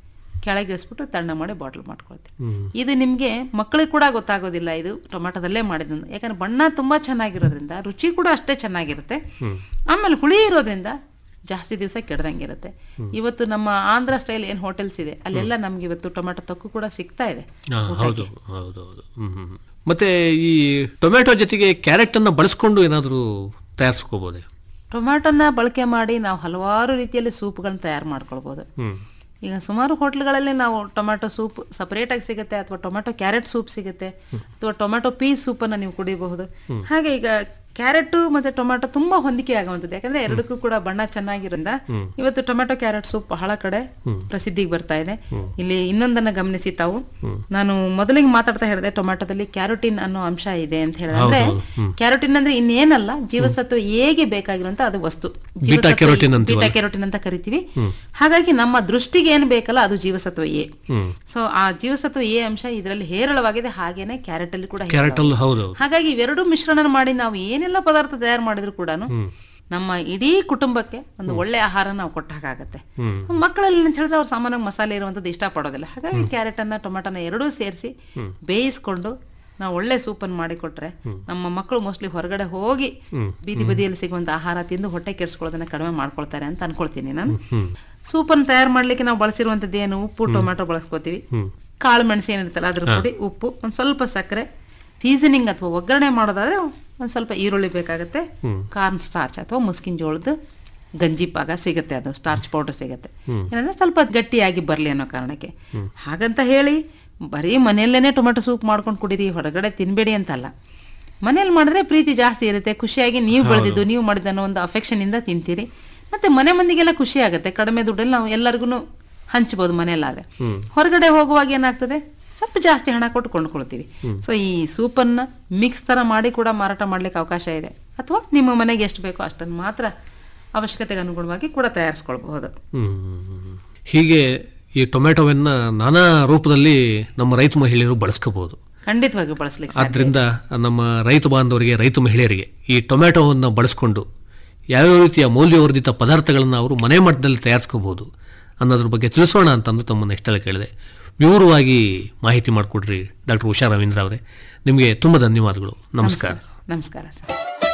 Speaker 8: ಕೆಳಗಿಳಿಸ್ಬಿಟ್ಟು ತಣ್ಣ ಮಾಡಿ ಬಾಟಲ್ ಮಾಡ್ಕೊಳ್ತೀವಿ ಇದು ನಿಮಗೆ ಮಕ್ಕಳಿಗೆ ಕೂಡ ಗೊತ್ತಾಗೋದಿಲ್ಲ ಇದು ಟೊಮೆಟೊದಲ್ಲೇ ಮಾಡಿದ್ದು ಯಾಕಂದ್ರೆ ಬಣ್ಣ ತುಂಬಾ ಚೆನ್ನಾಗಿರೋದ್ರಿಂದ ರುಚಿ ಕೂಡ ಅಷ್ಟೇ ಚೆನ್ನಾಗಿರುತ್ತೆ ಆಮೇಲೆ ಹುಳಿ ಇರೋದ್ರಿಂದ ಜಾಸ್ತಿ ದಿವಸ ಕೆಡದಂಗಿರುತ್ತೆ ಇವತ್ತು ನಮ್ಮ ಆಂಧ್ರ ಸ್ಟೈಲ್ ಏನ್ ಹೋಟೆಲ್ಸ್ ಇದೆ ಅಲ್ಲೆಲ್ಲ ನಮ್ಗೆ ಇವತ್ತು ಟೊಮೆಟೊ ತೊಕ್ಕು ಕೂಡ ಸಿಗ್ತಾ ಇದೆ
Speaker 7: ಹಾ, ಹೌದು ಹೌದು ಹೌದು ಹ್ಮ್, ಹ್ಮ್, ಹ್ಮ್. ಮತ್ತೆ ಈ ಟೊಮೆಟೊ ಜೊತೆಗೆ ಕ್ಯಾರೆಟ್ ಅನ್ನ ಬಳಸ್ಕೊಂಡು ಏನಾದರೂ ತಯಾರಿಸ್ಕೋಬೋದೇ
Speaker 8: ಟೊಮ್ಯಾಟೊನ ಬಳಕೆ ಮಾಡಿ ನಾವು ಹಲವಾರು ರೀತಿಯಲ್ಲಿ ಸೂಪ್ಗಳನ್ನ ತಯಾರು ಮಾಡ್ಕೊಳ್ಬೋದು
Speaker 7: ಹ್ಮ್
Speaker 8: ಈಗ ಸುಮಾರು ಹೋಟ್ಲ್ಗಳಲ್ಲಿ ನಾವು ಟೊಮ್ಯಾಟೊ ಸೂಪ್ ಸಪರೇಟಾಗಿ ಸಿಗುತ್ತೆ ಅಥವಾ ಟೊಮ್ಯಾಟೊ ಕ್ಯಾರೆಟ್ ಸೂಪ್ ಸಿಗುತ್ತೆ ಅಥವಾ ಟೊಮ್ಯಾಟೊ ಪೀಸ್ ಸೂಪನ್ನು ನೀವು ಕುಡಿಬಹುದು ಹಾಗೆ ಈಗ ಕ್ಯಾರೆಟ್ ಮತ್ತೆ ಟೊಮ್ಯಾಟೊ ತುಂಬಾ ಹೊಂದಿಕೆ ಆಗುವಂಥದ್ದು ಯಾಕಂದ್ರೆ ಎರಡಕ್ಕೂ ಕೂಡ ಬಣ್ಣ ಚೆನ್ನಾಗಿರೋದ್ರಿಂದ ಇವತ್ತು ಟೊಮ್ಯಾಟೊ ಕ್ಯಾರೆಟ್ ಸೂಪ್ ಬಹಳ ಕಡೆ ಪ್ರಸಿದ್ಧಿಗೆ ಬರ್ತಾ ಇದೆ ಇಲ್ಲಿ ಇನ್ನೊಂದನ್ನ ಗಮನಿಸಿ ತಾವು ನಾನು ಮೊದಲಿಗೆ ಮಾತಾಡ್ತಾ ಹೇಳಿದೆ ಟೊಮ್ಯಾಟೊದಲ್ಲಿ ಕ್ಯಾರೋಟಿನ್ ಅನ್ನೋ ಅಂಶ ಇದೆ ಅಂತ ಹೇಳಿದ್ರೆ ಅಂದ್ರೆ ಕ್ಯಾರೋಟಿನ್ ಅಂದ್ರೆ ಇನ್ನೇನಲ್ಲ ಜೀವಸತ್ವ ಹೇಗೆ ಬೇಕಾಗಿರುವಂತ ಅದು ವಸ್ತು ಜೀವಸತ್ವ
Speaker 7: carotene ಅಂತೀವಲ್ಲ.
Speaker 8: ಬೀಟಾ ಕೆರೋಟಿನ್ ಅಂತ ಕರಿತೀವಿ ಹಾಗಾಗಿ ನಮ್ಮ ದೃಷ್ಟಿಗೆ ಏನು ಬೇಕಲ್ಲ ಅದು ಜೀವಸತ್ವ ಎ ಸೊ ಆ ಜೀವಸತ್ವ ಎ ಅಂಶ ಇದರಲ್ಲಿ ಹೇರಳವಾಗಿದೆ ಹಾಗೇನೆ ಕ್ಯಾರೆಟ್ ಅಲ್ಲಿ ಕೂಡ
Speaker 7: ಕ್ಯಾರೆಟ್ ಅಲ್ಲಿ ಹೌದು
Speaker 8: ಹಾಗಾಗಿ ಇವೆರಡು ಮಿಶ್ರಣ ಮಾಡಿ ನಾವು ಏನೆಲ್ಲ ಪದಾರ್ಥ ತಯಾರು ಮಾಡಿದ್ರು ಕೂಡ ನಮ್ಮ ಇಡೀ ಕುಟುಂಬಕ್ಕೆ ಒಂದು ಒಳ್ಳೆ ಆಹಾರ ನಾವು ಕೊಟ್ಟ ಹಾಗಾಗತ್ತೆ ಮಕ್ಕಳಲ್ಲಿ ಅಂತ ಹೇಳಿದ್ರೆ ಅವ್ರು ಸಾಮಾನ್ಯವಾಗಿ ಮಸಾಲೆ ಇರುವಂತದ್ದು ಇಷ್ಟಪಡೋದಿಲ್ಲ ಹಾಗಾಗಿ ಕ್ಯಾರೆಟ್ ಅನ್ನ ಟೊಮೆಟೊನ ಎರಡೂ ಸೇರಿಸಿ ಬೇಯಿಸ್ಕೊಂಡು ನಾವು ಒಳ್ಳೆ ಸೂಪನ್ನು ಮಾಡಿಕೊಟ್ರೆ ನಮ್ಮ ಮಕ್ಕಳು ಮೋಸ್ಟ್ಲಿ ಹೊರಗಡೆ ಹೋಗಿ ಬೀದಿ ಬದಿಯಲ್ಲಿ ಸಿಗುವಂತ ಆಹಾರ ತಿಂದು ಹೊಟ್ಟೆ ಕೆಡಿಸ್ಕೊಳ್ಳೋದನ್ನ ಕಡಿಮೆ ಮಾಡ್ಕೊಳ್ತಾರೆ ಅಂತ ಅನ್ಕೊಳ್ತೀನಿ ನಾನು ಸೂಪನ್ನು ತಯಾರು ಮಾಡ್ಲಿಕ್ಕೆ ನಾವು ಬಳಸಿರುವಂತದ್ದು ಏನು ಉಪ್ಪು ಟೊಮೆಟೊ ಬಳಸ್ಕೋತೀವಿ ಕಾಳು ಮೆಣಸು ಏನಿರುತ್ತಲ್ಲ ಅದ್ರ ಪುಡಿ ಉಪ್ಪು ಒಂದ್ ಸ್ವಲ್ಪ ಸಕ್ಕರೆ ಸೀಸನಿಂಗ್ ಅಥವಾ ಒಗ್ಗರಣೆ ಮಾಡೋದಾದ್ರೆ ಒಂದ್ ಸ್ವಲ್ಪ ಈರುಳ್ಳಿ ಬೇಕಾಗುತ್ತೆ ಕಾರ್ನ್ ಸ್ಟಾರ್ಚ್ ಅಥವಾ ಮುಸ್ಕಿನ ಜೋಳದ ಗಂಜಿ ಪಾಕ ಸಿಗುತ್ತೆ ಅದು ಸ್ಟಾರ್ಚ್ ಪೌಡರ್ ಸಿಗುತ್ತೆ ಏನಂದ್ರೆ ಸ್ವಲ್ಪ ಗಟ್ಟಿಯಾಗಿ ಬರಲಿ ಅನ್ನೋ ಕಾರಣಕ್ಕೆ ಹಾಗಂತ ಹೇಳಿ ಬರೀ ಮನೆಯಲ್ಲೇನೆ ಟೊಮೆಟೊ ಸೂಪ್ ಮಾಡ್ಕೊಂಡು ಕುಡೀರಿ ಹೊರಗಡೆ ತಿನ್ಬೇಡಿ ಅಂತಲ್ಲ ಮನೇಲಿ ಮಾಡಿದ್ರೆ ಪ್ರೀತಿ ಜಾಸ್ತಿ ಇರುತ್ತೆ ಖುಷಿಯಾಗಿ ನೀವು ಬೆಳೆದಿದ್ದು ನೀವು ಮಾಡಿದ ಅನ್ನೋ ಒಂದು ಅಫೆಕ್ಷನ್ ಇಂದ ತಿಂತೀರಿ ಮತ್ತೆ ಮನೆ ಮಂದಿಗೆಲ್ಲ ಖುಷಿ ಆಗುತ್ತೆ ಕಡಿಮೆ ದುಡ್ಡಲ್ಲಿ ನಾವು ಎಲ್ಲರಿಗೂ ಹಂಚ್ಬೋದು ಮನೆಯಲ್ಲಾದ್ರೆ ಹೊರಗಡೆ ಹೋಗುವಾಗ ಏನಾಗ್ತದೆ ಸ್ವಲ್ಪ ಜಾಸ್ತಿ ಹಣ ಕೊಟ್ಟು ಕೊಂಡ್ಕೊಳ್ತೀವಿ ಸೊ ಈ ಸೂಪನ್ನ ಮಿಕ್ಸ್ ತರ ಮಾಡಿ ಕೂಡ ಮಾರಾಟ ಮಾಡ್ಲಿಕ್ಕೆ ಅವಕಾಶ ಇದೆ ಅಥವಾ ನಿಮ್ಮ ಮನೆಗೆ ಎಷ್ಟು ಬೇಕೋ ಅಷ್ಟನ್ನು ಮಾತ್ರ ಅವಶ್ಯಕತೆಗೆ ಅನುಗುಣವಾಗಿ ಕೂಡ ತಯಾರಿಸ್ಕೊಳ್ಬಹುದು
Speaker 7: ಹ್ಮ್. ಹೀಗೆ ಈ ಟೊಮೆಟೊವನ್ನ ನಾನಾ ರೂಪದಲ್ಲಿ ನಮ್ಮ ರೈತ ಮಹಿಳೆಯರು ಬಳಸ್ಕೋಬಹುದು
Speaker 8: ಖಂಡಿತವಾಗಿ ಬಳಸ್ಲಿಕ್ಕೆ ಸಾಧ್ಯ.
Speaker 7: ಆದ್ರಿಂದ ನಮ್ಮ ರೈತ ಬಾಂಧವರಿಗೆ ರೈತ ಮಹಿಳೆಯರಿಗೆ ಈ ಟೊಮೆಟೊವನ್ನು ಬಳಸ್ಕೊಂಡು ಯಾವ್ಯಾವ ರೀತಿಯ ಮೌಲ್ಯವರ್ಧಿತ ಪದಾರ್ಥಗಳನ್ನು ಅವರು ಮನೆ ಮಟ್ಟದಲ್ಲಿ ತಯಾರಿಸ್ಕೋಬಹುದು ಅನ್ನೋದ್ರ ಬಗ್ಗೆ ತಿಳಿಸೋಣ ಅಂತಂದು ತಮ್ಮನ್ನು ಇಷ್ಟೆಲ್ಲ ಕೇಳಿದೆ ವಿವರವಾಗಿ ಮಾಹಿತಿ ಮಾಡಿಕೊಡ್ರಿ ಡಾಕ್ಟರ್ ಉಷಾ ರವೀಂದ್ರ ಅವರೇ ನಿಮಗೆ ತುಂಬ ಧನ್ಯವಾದಗಳು ನಮಸ್ಕಾರ
Speaker 8: ನಮಸ್ಕಾರ ಸರ್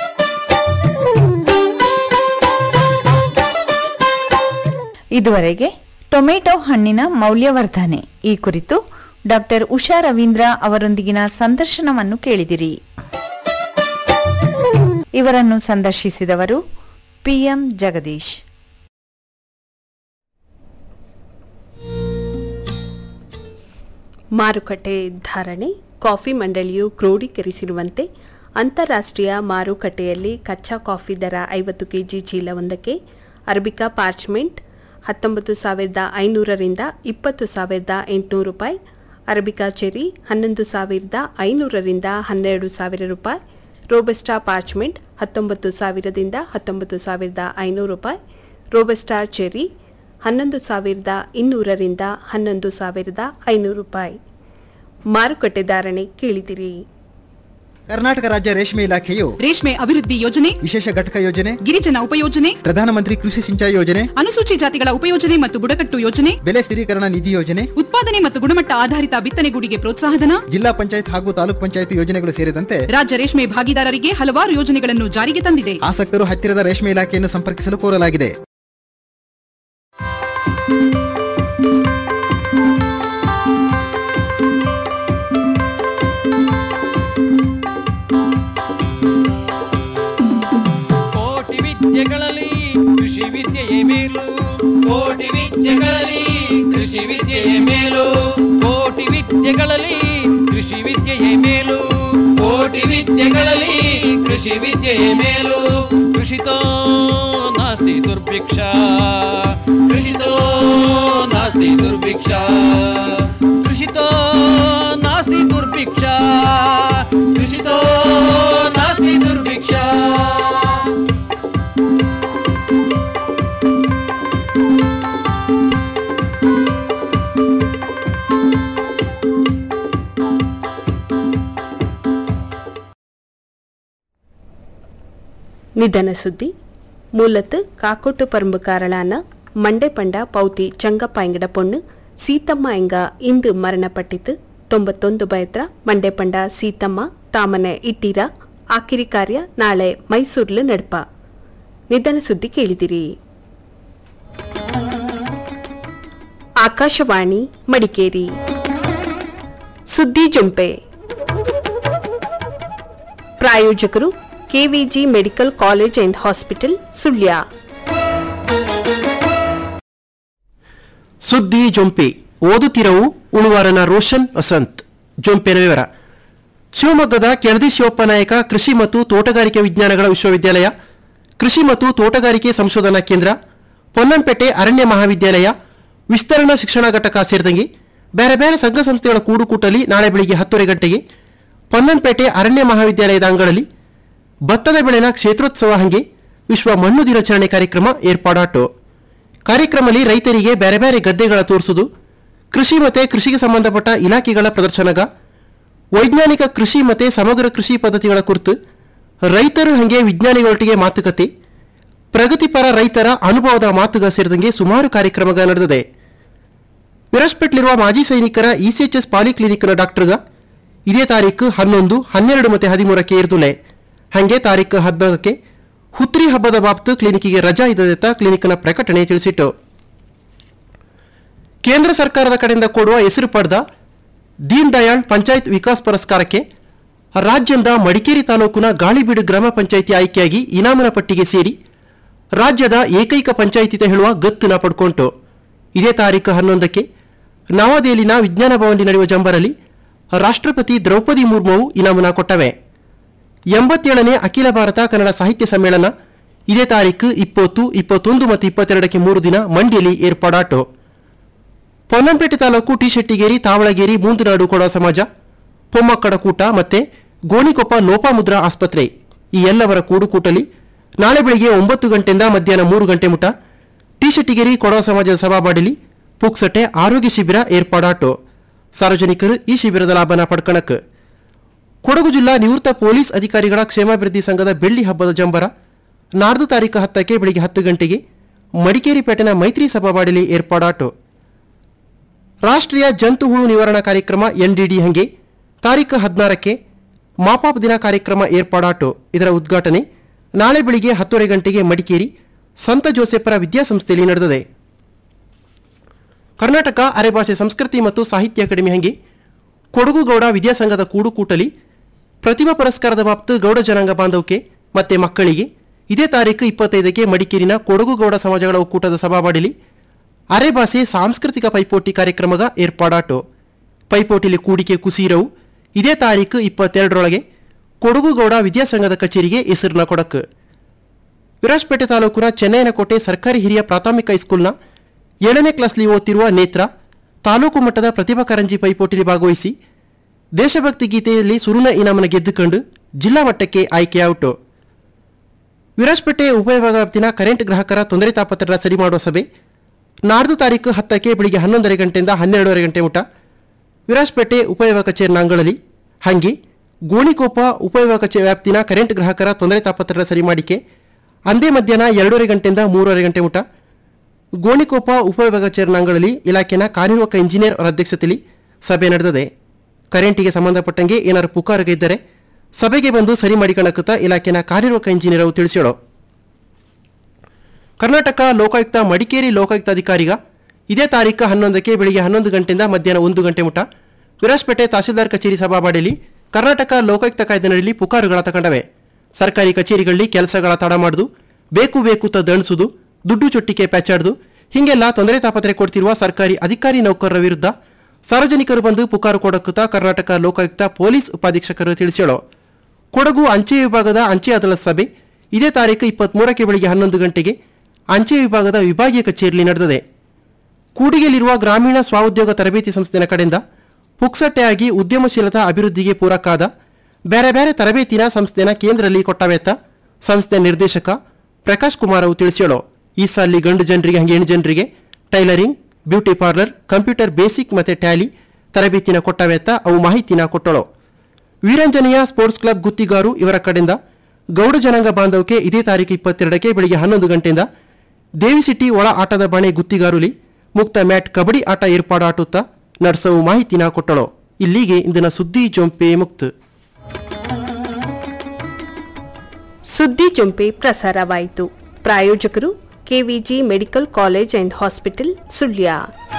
Speaker 6: ಇದುವರೆಗೆ ಟೊಮೆಟೊ ಹಣ್ಣಿನ ಮೌಲ್ಯವರ್ಧನೆ ಈ ಕುರಿತು ಡಾಕ್ಟರ್ ಉಷಾ ರವೀಂದ್ರ ಅವರೊಂದಿಗಿನ ಸಂದರ್ಶನವನ್ನು ಕೇಳಿದಿರಿ ಇವರನ್ನು ಸಂದರ್ಶಿಸಿದವರು ಪಿಎಂ ಜಗದೀಶ್
Speaker 4: ಮಾರುಕಟ್ಟೆ ಧಾರಣೆ ಕಾಫಿ ಮಂಡಳಿಯು ಕ್ರೋಢೀಕರಿಸಿರುವಂತೆ ಅಂತಾರಾಷ್ಟ್ರೀಯ ಮಾರುಕಟ್ಟೆಯಲ್ಲಿ ಕಚ್ಚಾ ಕಾಫಿ ದರ ಐವತ್ತು ಕೆಜಿ ಚೀಲವೊಂದಕ್ಕೆ ಅರಬಿಕಾ ಪಾರ್ಚ್ಮೆಂಟ್ ಹತ್ತೊಂಬತ್ತು ಸಾವಿರದ ಐನೂರರಿಂದ ಇಪ್ಪತ್ತು ಸಾವಿರದ ಎಂಟುನೂರು ರೂಪಾಯಿ ಅರಬಿಕಾ ಚೆರಿ ಹನ್ನೊಂದು ಸಾವಿರದ ಐನೂರರಿಂದ ಹನ್ನೆರಡು ಸಾವಿರ ರೂಪಾಯಿ ರೋಬಸ್ಟಾ ಪಾರ್ಚ್ಮೆಂಟ್ ಹತ್ತೊಂಬತ್ತು ಸಾವಿರದಿಂದ ಹತ್ತೊಂಬತ್ತು ಸಾವಿರದ ಐನೂರು ರೂಪಾಯಿ ರೋಬಸ್ಟಾ ಚೆರಿ ಹನ್ನೊಂದು ಸಾವಿರದ ಇನ್ನೂರರಿಂದ ಹನ್ನೊಂದು ಸಾವಿರದ ಐನೂರು ರೂಪಾಯಿ ಮಾರುಕಟ್ಟೆ ಧಾರಣೆ ಕೇಳಿದಿರಿ
Speaker 9: ಕರ್ನಾಟಕ ರಾಜ್ಯ ರೇಷ್ಮೆ ಇಲಾಖೆಯು
Speaker 10: ರೇಷ್ಮೆ ಅಭಿವೃದ್ಧಿ ಯೋಜನೆ
Speaker 9: ವಿಶೇಷ ಘಟಕ ಯೋಜನೆ
Speaker 10: ಗಿರಿಜನ ಉಪಯೋಜನೆ
Speaker 9: ಪ್ರಧಾನಮಂತ್ರಿ ಕೃಷಿ ಸಿಂಚಾಯಿ ಯೋಜನೆ
Speaker 10: ಅನುಸೂಚಿ ಜಾತಿಗಳ ಉಪಯೋಜನೆ ಮತ್ತು ಬುಡಕಟ್ಟು ಯೋಜನೆ
Speaker 9: ಬೆಲೆ ಸ್ಥಿರೀಕರಣ ನಿಧಿ ಯೋಜನೆ
Speaker 10: ಉತ್ಪಾದನೆ ಮತ್ತು ಗುಣಮಟ್ಟ ಆಧಾರಿತ ಬಿತ್ತನೆಗೂಡಿಗೆ ಪ್ರೋತ್ಸಾಹಧನ
Speaker 9: ಜಿಲ್ಲಾ ಪಂಚಾಯತ್ ಹಾಗೂ ತಾಲೂಕ್ ಪಂಚಾಯತ್ ಯೋಜನೆಗಳು ಸೇರಿದಂತೆ
Speaker 10: ರಾಜ್ಯ ರೇಷ್ಮೆ ಭಾಗಿದಾರರಿಗೆ ಹಲವಾರು ಯೋಜನೆಗಳನ್ನು ಜಾರಿಗೆ ತಂದಿದೆ
Speaker 9: ಆಸಕ್ತರು ಹತ್ತಿರದ ರೇಷ್ಮೆ ಇಲಾಖೆಯನ್ನು ಸಂಪರ್ಕಿಸಲು ಕೋರಲಾಗಿದೆ
Speaker 5: ಕೋಟಿ ವಿದ್ಯೆಗಳಲ್ಲಿ ಕೃಷಿ ವಿದ್ಯೆಯೇ ಮೇಲು ಕೋಟಿ ವಿದ್ಯೆಗಳಲ್ಲಿ ಕೃಷಿ ವಿದ್ಯೆಯೇ ಮೇಲು ಕೋಟಿ ವಿದ್ಯೆಗಳಲ್ಲಿ ಕೃಷಿ ವಿದ್ಯೆಯೇ ಮೇಲು ಕೋಟಿ ವಿದ್ಯೆಗಳಲ್ಲಿ ಕೃಷಿ ವಿದ್ಯೆಯೇ ಮೇಲು ಕೃಷಿತೋ ನಾಸ್ತಿ ದುರ್ಭಿಕ್ಷ ಕೃಷಿತೋ ನಾಸ್ತಿ ದುರ್ಭಿಕ್ಷ ಕೃಷಿತೋ ನಾಸ್ತಿ ದುರ್ಭಿಕ್ಷ ಕೃಷಿತೋ ನಾಸ್ತಿ ದುರ್ಭಿಕ್ಷ
Speaker 4: ನಿಧನ ಸುದ್ದಿ ಮೂಲತ್ ಕಾಕೋಟು ಪರಂಬುಕಾರಳಾನ ಮಂಡೆ ಪಂಡ ಪೌತಿ ಚಂಗಪ್ಪ ಎಂಗಡ ಪೊಣ್ಣು ಸೀತಮ್ಮ ಎಂಗ ಇಂದು ಮರಣಪಟ್ಟಿತು ತೊಂಬತ್ತೊಂದು ಬಯತ್ರ ಮಂಡೆ ಪಂಡ ಸೀತಮ್ಮ ತಾಮನೆ ಇಟ್ಟಿರ ಆಕಿರಿ ಕಾರ್ಯ ನಾಳೆ ಮೈಸೂರ್ಲು ನಡ್ಪ ನಿಧನ ಸುದ್ದಿ ಕೇಳಿದಿರಿ ಆಕಾಶವಾಣಿ ಮಡಿಕೇರಿ ಸುದ್ದಿ ಜೊಂಪೆ ಪ್ರಾಯೋಜಕರು KVG medical college and hospital Sullia
Speaker 11: ಸುದ್ದಿ ಜೊಂಪೆ ಓದುತ್ತಿರವು ಉಳುವಾರನ ರೋಷನ್ ವಸಂತ್ ಜೊಂಪೆನ ವಿವರ ಶಿವಮೊಗ್ಗದ ಕೆಳದಿ ಶಿವಪ್ಪನಾಯಕ ಕೃಷಿ ಮತ್ತು ತೋಟಗಾರಿಕೆ ವಿಜ್ಞಾನಗಳ ವಿಶ್ವವಿದ್ಯಾಲಯ ಕೃಷಿ ಮತ್ತು ತೋಟಗಾರಿಕೆ ಸಂಶೋಧನಾ ಕೇಂದ್ರ ಪೊನ್ನಂಪೇಟೆ ಅರಣ್ಯ ಮಹಾವಿದ್ಯಾಲಯ ವಿಸ್ತರಣಾ ಶಿಕ್ಷಣ ಘಟಕ ಸೇರಿದಂಗೆ ಬೇರೆ ಬೇರೆ ಸಂಘ ಸಂಸ್ಥೆಗಳ ಕೂಡುಕೂಟಲಿ ನಾಳೆ ಬೆಳಿಗ್ಗೆ ಹತ್ತುವರೆ ಗಂಟೆಗೆ ಪೊನ್ನಂಪೇಟೆ ಅರಣ್ಯ ಮಹಾವಿದ್ಯಾಲಯದ ಅಂಗಳದಲ್ಲಿ ಭತ್ತದ ಬೆಳೆನ ಕ್ಷೇತ್ರೋತ್ಸವ ಹಂಗೆ ವಿಶ್ವ ಮಣ್ಣು ದಿನಾಚರಣೆ ಕಾರ್ಯಕ್ರಮ ಏರ್ಪಾಡಾಟು ಕಾರ್ಯಕ್ರಮದಲ್ಲಿ ರೈತರಿಗೆ ಬೇರೆ ಬೇರೆ ಗದ್ದೆಗಳ ತೋರಿಸುವುದು ಕೃಷಿ ಮತ್ತೆ ಕೃಷಿಗೆ ಸಂಬಂಧಪಟ್ಟ ಇಲಾಖೆಗಳ ಪ್ರದರ್ಶನಗ ವೈಜ್ಞಾನಿಕ ಕೃಷಿ ಮತ್ತೆ ಸಮಗ್ರ ಕೃಷಿ ಪದ್ಧತಿಗಳ ಕುರಿತು ರೈತರು ಹಂಗೆ ವಿಜ್ಞಾನಿಗಳೊಟ್ಟಿಗೆ ಮಾತುಕತೆ ಪ್ರಗತಿಪರ ರೈತರ ಅನುಭವದ ಮಾತುಗ ಸೇರಿದಂಗೆ ಸುಮಾರು ಕಾರ್ಯಕ್ರಮಗ ನಡೆದಿದೆ ವಿರಾಜ್ಪೇಟ್ಲಿರುವ ಮಾಜಿ ಸೈನಿಕರ ಇಸಿಎಚ್ಎಸ್ ಪಾಲಿಕ್ಲಿನಿಕ್ನ ಡಾಕ್ಟರ್ಗ ಇದೇ ತಾರೀಕು ಹನ್ನೊಂದು ಹನ್ನೆರಡು ಮತ್ತೆ ಹದಿಮೂರಕ್ಕೆ ಇರ್ದುಲೆ ಹಂಗೆ ತಾರೀಕು ಹದಿನಾಲ್ಕಕ್ಕೆ ಹುತ್ರಿ ಹಬ್ಬದ ಬಾಬ್ತು ಕ್ಲಿನಿಕ್ಗೆ ರಜಾ ಇದ್ದದೆತ್ತ ಕ್ಲಿನಿಕ್ನ ಪ್ರಕಟಣೆ ತಿಳಿಸಿಟ್ಟು ಕೇಂದ್ರ ಸರ್ಕಾರದ ಕಡೆಯಿಂದ ಕೊಡುವ ಹೆಸರು ಪಡೆದ ದೀನ್ ದಯಾಳ್ ಪಂಚಾಯತ್ ವಿಕಾಸ್ ಪುರಸ್ಕಾರಕ್ಕೆ ರಾಜ್ಯದ ಮಡಿಕೇರಿ ತಾಲೂಕಿನ ಗಾಳಿಬೀಡು ಗ್ರಾಮ ಪಂಚಾಯಿತಿ ಆಯ್ಕೆಯಾಗಿ ಇನಾಮನ ಪಟ್ಟಿಗೆ ಸೇರಿ ರಾಜ್ಯದ ಏಕೈಕ ಪಂಚಾಯಿತಿ ಹೇಳುವ ಗತ್ತುನ ಪಡ್ಕೊಂಟು ಇದೇ ತಾರೀಕು ಹನ್ನೊಂದಕ್ಕೆ ನವದೆಹಲಿನ ವಿಜ್ಞಾನ ಭವನದಲ್ಲಿ ನಡೆಯುವ ಜಂಬರಲ್ಲಿ ರಾಷ್ಟ್ರಪತಿ ದ್ರೌಪದಿ ಮುರ್ಮುವು ಇನಾಮನ ಕೊಟ್ಟವೆ ಎಂಬತ್ತೇಳನೇ ಅಖಿಲ ಭಾರತ ಕನ್ನಡ ಸಾಹಿತ್ಯ ಸಮ್ಮೇಳನ ಇದೇ ತಾರೀಕು ಇಪ್ಪತ್ತು ಇಪ್ಪತ್ತೊಂದು ಮತ್ತು ಇಪ್ಪತ್ತೆರಡಕ್ಕೆ ಮೂರು ದಿನ ಮಂಡ್ಯಲಿ ಏರ್ಪಾಡಾಟು ಪೊನ್ನಂಪೇಟೆ ತಾಲೂಕು ಟಿ ಶೆಟ್ಟಿಗೇರಿ ತಾವಳಗೇರಿ ಮೂಂದುನಾಡು ಕೊಡ ಸಮಾಜ ಪೊಮ್ಮಕ್ಕಡ ಕೂಟ ಮತ್ತೆ ಗೋಣಿಕೊಪ್ಪ ಲೋಪಾಮುದ್ರಾ ಆಸ್ಪತ್ರೆ ಈ ಎಲ್ಲವರ ಕೂಡುಕೂಟಲಿ ನಾಳೆ ಬೆಳಿಗ್ಗೆ ಒಂಬತ್ತು ಗಂಟೆಯಿಂದ ಮಧ್ಯಾಹ್ನ ಮೂರು ಗಂಟೆ ಮುಟ ಟಿ ಶೆಟ್ಟಿಗೇರಿ ಕೊಡವ ಸಮಾಜದ ಸಭಾಬಾಡಿಲಿ ಪುಕ್ಸಟೆ ಆರೋಗ್ಯ ಶಿಬಿರ ಏರ್ಪಾಡಾಟು ಸಾರ್ವಜನಿಕರು ಈ ಶಿಬಿರದ ಲಾಭನ ಪಡ್ಕಣಕ್ ಕೊಡಗು ಜಿಲ್ಲಾ ನಿವೃತ್ತ ಪೊಲೀಸ್ ಅಧಿಕಾರಿಗಳ ಕ್ಷೇಮಾಭಿವೃದ್ಧಿ ಸಂಘದ ಬೆಳ್ಳಿ ಹಬ್ಬದ ಜಂಬರ ನಾಡ್ದು ತಾರೀಕು ಹತ್ತಕ್ಕೆ ಬೆಳಿಗ್ಗೆ ಹತ್ತು ಗಂಟೆಗೆ ಮಡಿಕೇರಿ ಪೇಟೆನ ಮೈತ್ರಿ ಸಭಾವಾಡಿಲಿ ಏರ್ಪಾಡಾಟು ರಾಷ್ಟ್ರೀಯ ಜಂತು ಹುಳು ನಿವಾರಣಾ ಕಾರ್ಯಕ್ರಮ ಎನ್ಡಿಡಿ ಹಂಗೆ ತಾರೀಕು ಹದಿನಾರಕ್ಕೆ ಮಾಪಾಪ್ ದಿನ ಕಾರ್ಯಕ್ರಮ ಏರ್ಪಾಡಾಟು ಇದರ ಉದ್ಘಾಟನೆ ನಾಳೆ ಬೆಳಿಗ್ಗೆ ಹತ್ತುವರೆ ಗಂಟೆಗೆ ಮಡಿಕೇರಿ ಸಂತ ಜೋಸೆಫರ ವಿದ್ಯಾಸಂಸ್ಥೆಯಲ್ಲಿ ನಡೆದಿದೆ ಕರ್ನಾಟಕ ಅರೆಭಾಷೆ ಸಂಸ್ಕೃತಿ ಮತ್ತು ಸಾಹಿತ್ಯ ಅಕಾಡೆಮಿ ಹಂಗೆ ಕೊಡಗು ಗೌಡ ವಿದ್ಯಾಸಂಘದ ಕೂಡುಕೂಟಲಿ ಪ್ರತಿಭಾ ಪುರಸ್ಕಾರದ ಬಾಬ್ತು ಗೌಡ ಜನಾಂಗ ಬಾಂಧವಕ್ಕೆ ಮತ್ತೆ ಮಕ್ಕಳಿಗೆ ಇದೇ ತಾರೀಕು ಇಪ್ಪತ್ತೈದಕ್ಕೆ ಮಡಿಕೇರಿನ ಕೊಡಗು ಗೌಡ ಸಮಾಜಗಳ ಒಕ್ಕೂಟದ ಸಭಾವಾಡಿಲಿ ಅರೆಭಾಷೆ ಸಾಂಸ್ಕೃತಿಕ ಪೈಪೋಟಿ ಕಾರ್ಯಕ್ರಮದ ಏರ್ಪಾಡಾಟು ಪೈಪೋಟಿಲಿ ಕೂಡಿಕೆ ಕುಸೀರವು ಇದೇ ತಾರೀಕು ಇಪ್ಪತ್ತೆರಡರೊಳಗೆ ಕೊಡಗು ಗೌಡ ವಿದ್ಯಾಸಂಘದ ಕಚೇರಿಗೆ ಹೆಸರಿನ ಕೊಡಕ್ ವಿರಾಜ್ಪೇಟೆ ತಾಲೂಕಿನ ಚೆನ್ನೈನಕೋಟೆ ಸರ್ಕಾರಿ ಹಿರಿಯ ಪ್ರಾಥಮಿಕ ಹೈಸ್ಕೂಲ್ನ ಏಳನೇ ಕ್ಲಾಸ್ಲಿ ಓದ್ತಿರುವ ನೇತ್ರ ತಾಲೂಕು ಮಟ್ಟದ ಪ್ರತಿಭಾ ಕಾರಂಜಿ ಪೈಪೋಟಿಲಿ ಭಾಗವಹಿಸಿ ದೇಶಭಕ್ತಿ ಗೀತೆಯಲ್ಲಿ ಸುರುನ ಇನಾಮನ ಗೆದ್ದುಕೊಂಡು ಜಿಲ್ಲಾ ಮಟ್ಟಕ್ಕೆ ಆಯ್ಕೆಯಾಯಿತು ವಿರಾಜ್ಪೇಟೆ ಉಪವಿಭಾಗ ವ್ಯಾಪ್ತಿನ ಕರೆಂಟ್ ಗ್ರಾಹಕರ ತೊಂದರೆ ತಾಪತ್ರರ ಸರಿ ಮಾಡುವ ಸಭೆ ನಾಡ್ದು ತಾರೀಕು ಹತ್ತಕ್ಕೆ ಬೆಳಿಗ್ಗೆ ಹನ್ನೊಂದರ ಗಂಟೆಯಿಂದ ಹನ್ನೆರಡೂವರೆ ಗಂಟೆ ಮುಟ ವಿರಾಜ್ಪೇಟೆ ಉಪವಿಭಾಗ ಕಚೇರಿನ ಅಂಗಳದಲ್ಲಿ ಹಂಗೆ ಗೋಣಿಕೊಪ್ಪ ಉಪವಿಭಾಗ ಕಚೇರಿ ವ್ಯಾಪ್ತಿನ ಕರೆಂಟ್ ಗ್ರಾಹಕರ ತೊಂದರೆ ತಾಪತ್ರರ ಸರಿ ಮಾಡಿಕೆ ಅಂದೇ ಮಧ್ಯಾಹ್ನ ಎರಡೂವರೆ ಗಂಟೆಯಿಂದ ಮೂರುವರೆ ಗಂಟೆ ಮುಟ ಗೋಣಿಕೊಪ್ಪ ಉಪವಿಭಾಗ ಕಚೇರಿನ ಅಂಗಳದಲ್ಲಿ ಇಲಾಖೆನ ಕಾರ್ಯನಿರ್ವಾಹಕ ಇಂಜಿನಿಯರ್ ಅವರ ಅಧ್ಯಕ್ಷತೆಯಲ್ಲಿ ಸಭೆ ನಡೆದಿದೆ ಕರೆಂಟಿಗೆ ಸಂಬಂಧಪಟ್ಟಂಗೆ ಏನಾರು ಪುಕಾರಿಗೆ ಇದ್ದರೆ ಸಭೆಗೆ ಬಂದು ಸರಿ ಮಾಡಿಕೊಳ್ಳಕುತ್ತಾ ಇಲಾಖೆನ ಕಾರ್ಯನಿರ್ವಾಹಕ ಇಂಜಿನಿಯರ್ ಅವರು ತಿಳಿಸಿರೋ ಕರ್ನಾಟಕ ಲೋಕಾಯುಕ್ತ ಮಡಿಕೇರಿ ಲೋಕಾಯುಕ್ತ ಅಧಿಕಾರಿಗ ಇದೇ ತಾರೀಕು ಹನ್ನೊಂದಕ್ಕೆ ಬೆಳಿಗ್ಗೆ ಹನ್ನೊಂದು ಗಂಟೆಯಿಂದ ಮಧ್ಯಾಹ್ನ ಒಂದು ಗಂಟೆ ಮುಟ ವಿರಾಜ್ಪೇಟೆ ತಹಸೀಲ್ದಾರ್ ಕಚೇರಿ ಸಭಾಬಾಡಿಯಲ್ಲಿ ಕರ್ನಾಟಕ ಲೋಕಾಯುಕ್ತ ಕಾಯ್ದೆನಲ್ಲಿ ಪುಕಾರುಗಳ ತಗೊಂಡವೆ ಸರ್ಕಾರಿ ಕಚೇರಿಗಳಲ್ಲಿ ಕೆಲಸಗಳ ತಡ ಮಾಡುದು ಬೇಕು ಬೇಕು ತ ದಣಿಸುದು ದುಡ್ಡು ಚೊಟ್ಟಿಗೆ ಪ್ಯಾಚಾಡ್ದು ಹೀಗೆಲ್ಲ ತೊಂದರೆ ತಾಪತ್ರೆ ಕೊಡ್ತಿರುವ ಸರ್ಕಾರಿ ಅಧಿಕಾರಿ ನೌಕರರ ವಿರುದ್ಧ ಸಾರ್ವಜನಿಕರು ಬಂದು ಪುಕಾರು ಕೊಡಕ್ಕುತ್ತಾ ಕರ್ನಾಟಕ ಲೋಕಾಯುಕ್ತ ಪೊಲೀಸ್ ಉಪಾಧೀಕ್ಷಕರು ತಿಳಿಸ್ಯಾಳೋ ಕೊಡಗು ಅಂಚೆ ವಿಭಾಗದ ಅಂಚೆ ಅದಾಲತ್ ಸಭೆ ಇದೇ ತಾರೀಕು ಇಪ್ಪತ್ಮೂರಕ್ಕೆ ಬೆಳಿಗ್ಗೆ ಹನ್ನೊಂದು ಗಂಟೆಗೆ ಅಂಚೆ ವಿಭಾಗದ ವಿಭಾಗೀಯ ಕಚೇರಿಯಲ್ಲಿ ನಡೆದಿದೆ ಕೂಡಿಗೆಯಲ್ಲಿರುವ ಗ್ರಾಮೀಣ ಸ್ವಉದ್ಯೋಗ ತರಬೇತಿ ಸಂಸ್ಥೆನ ಕಡೆಯಿಂದ ಪುಕ್ಸಟ್ಟೆಯಾಗಿ ಉದ್ಯಮಶೀಲತಾ ಅಭಿವೃದ್ಧಿಗೆ ಪೂರಕಾದ ಬೇರೆ ಬೇರೆ ತರಬೇತಿನ ಸಂಸ್ಥೆನ ಕೇಂದ್ರದಲ್ಲಿ ಕೊಟ್ಟವೆತ್ತ ಸಂಸ್ಥೆ ನಿರ್ದೇಶಕ ಪ್ರಕಾಶ್ ಕುಮಾರ್ ಅವರು ತಿಳಿಸ್ಯಾಳೋ ಈ ಸಾಲಿ ಗಂಡು ಜನರಿಗೆ ಹಂಗೆ ಹೆಣ್ಣು ಜನರಿಗೆ tailoring beauty parlour computer basic ಮತ್ತೆ ಟ್ಯಾಲಿ ತರಬೇತಿನ ಕೊಟ್ಟವೆತ್ತ ಅವು ಮಾಹಿತಿನ ಕೊಟ್ಟಳು ವೀರಂಜನೆಯ ಸ್ಪೋರ್ಟ್ಸ್ ಕ್ಲಬ್ ಗುತ್ತಿಗಾರು ಇವರ ಕಡೆಯಿಂದ ಗೌಡ ಜನಾಂಗ ಬಾಂಧವಕ್ಕೆ ಇದೇ ತಾರೀಕು ಇಪ್ಪತ್ತೆರಡಕ್ಕೆ ಬೆಳಿಗ್ಗೆ ಹನ್ನೊಂದು ಗಂಟೆಯಿಂದ ದೇವಿ ಸಿಟಿ ಒಳ ಆಟದ ಬಾಣೆ ಗುತ್ತಿಗಾರುಲಿ ಮುಕ್ತ ಮ್ಯಾಟ್ ಕಬಡ್ಡಿ ಆಟ ಏರ್ಪಾಡಾಟುತ್ತ ನಡೆಸವು ಮಾಹಿತಿನ ಕೊಟ್ಟಳು ಇಲ್ಲಿಗೆ ಇಂದಿನ ಸುದ್ದಿ ಜೊಂಪೆ ಮುಕ್ತ
Speaker 4: ಸುದ್ದಿ ಜೊಂಪೆ ಪ್ರಸಾರವಾಯಿತು ಪ್ರಾಯೋಜಕರು KVG medical college and hospital Sullia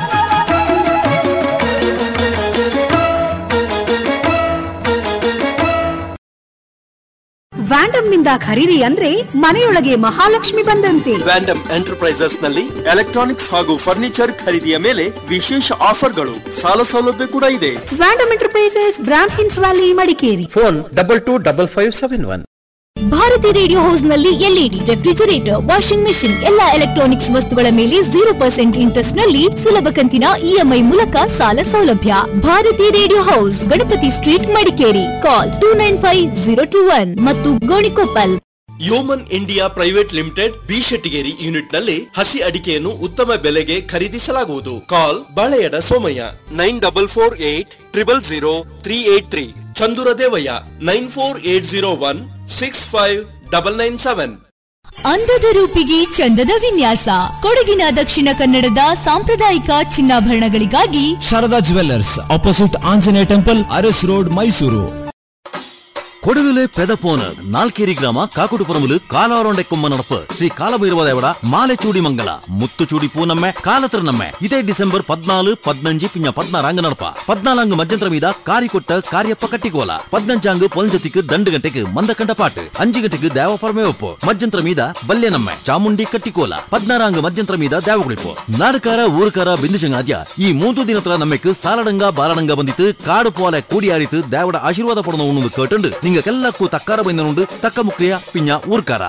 Speaker 12: Vandam ನಿಂದ ಖರೀದಿ ಅಂದ್ರೆ ಮನೆಯೊಳಗೆ ಮಹಾಲಕ್ಷ್ಮಿ ಬಂದಂತೆ
Speaker 13: ವ್ಯಾಂಡಮ್ ಎಂಟರ್ಪ್ರೈಸಸ್ ನಲ್ಲಿ ಎಲೆಕ್ಟ್ರಾನಿಕ್ಸ್ ಹಾಗೂ ಫರ್ನಿಚರ್ ಖರೀದಿಯ ಮೇಲೆ ವಿಶೇಷ ಆಫರ್ಗಳು ಸಾಲ ಸೌಲಭ್ಯ ಕೂಡ ಇದೆ
Speaker 12: ವ್ಯಾಂಡಮ್ ಎಂಟರ್ಪ್ರೈಸಸ್ ಬ್ರಾಂಡ್ ಹಿನ್ಸ್ valley Madikeri
Speaker 2: phone double two double five seven one
Speaker 14: Bharathi radio house ನಲ್ಲಿ ಎಲ್ಇಡಿ ರೆಫ್ರಿಜರೇಟರ್ ವಾಷಿಂಗ್ ಮೆಷಿನ್ ಎಲ್ಲಾ ಎಲೆಕ್ಟ್ರಾನಿಕ್ಸ್ ವಸ್ತುಗಳ ಮೇಲೆ ಜೀರೋ ಪರ್ಸೆಂಟ್ ಇಂಟ್ರೆಸ್ಟ್ ನಲ್ಲಿ ಸುಲಭ ಕಂತಿನ ಇಎಂಐ ಮೂಲಕ ಸಾಲ ಸೌಲಭ್ಯ Bharathi radio house Ganapathi street Madikeri call two nine five zero two one ಮತ್ತು Gonikoppal
Speaker 13: Yeoman India private limited B Shettigeri unit ನಲ್ಲಿ ಹಸಿ ಅಡಿಕೆಯನ್ನು ಉತ್ತಮ ಬೆಲೆಗೆ ಖರೀದಿಸಲಾಗುವುದು call Baleyada Somaiah nine double four eight triple zero three eight three Chandura Devaiah nine four eight zero one six five double nine seven
Speaker 14: ಅಂದದ ರೂಪಿಗೆ ಚಂದದ ವಿನ್ಯಾಸ ಕೊಡಗಿನ ದಕ್ಷಿಣ ಕನ್ನಡದ ಸಾಂಪ್ರದಾಯಿಕ ಚಿನ್ನಾಭರಣಗಳಿಗಾಗಿ
Speaker 15: Sharada jewellers opposite Anjaneya temple Aras road Mysuru
Speaker 16: ಕೊಡಗುಲೆ ಪೆದಪೋನರ್ ನಾಲ್ಕೇರಿ ಗ್ರಾಮ ಕಾಕುಟುಪುರములు కాలారొండెక్కుమ్మ నడప శ్రీ కాలభైరవ దేవడ మాలెచూడి మంగళ ముత్తుచూడి పూనమ్మె కాలతర నమ్మె ఇదే డిసెంబర్ పద్నాలుగు పద్నంజి పిഞ്ഞ పద్నారాంగ నడప పద్నాలాంగు మధ్యంతర మీద కారికొట్ట కార్యప్ప కట్టికోల పద్నంచాంగు పొలంజతిக்கு దండు గంటೆಗೆ ಮಂದಕಂಠ ಪಾಟ್ ಅಂಜು ಗಂಟೆಗೆ ದೇವ ಪರಮೇ ಒಪ್ಪು ಮಧ್ಯಂತರ ಮೀದ ಬಲ್ಯ ನಮ್ಮೆ ಚಾಮುಂಡಿ ಕಟ್ಟಿಕೋಲ ಪದ್ನಾರಾಂಗ ಮಧ್ಯಂತರ ಮೀದ ದೇವಗುಳಿಪು ನಾಡಕಾರ ಊರುಕಾರ ಬಿಂದುಜಂಗಾದ್ಯ ಈ ಮೂರು ದಿನತ್ರ ನಮ್ಮೆಕ್ ಸಾಲಡಂಗ ಬಾಲಡಂಗ ಬಂದಿತ್ತು ಕಾಡು ಪೋಲೆ ಕೂಡಿಯಾರಿತು ದೇವಡ ಆಶೀರ್ವಾದ ಪಡನ ಉಣ್ಣದು ಕೇಟಂಡು ನಿಂಗಕ್ಕೆಲ್ಲಕ್ಕೂ ತಕ್ಕಾರ ಬೈಂದನುಂಡು ತಕ್ಕ ಮುಕ್ರಿಯ ಪಿಂಜ ಊರ್ಕಾರ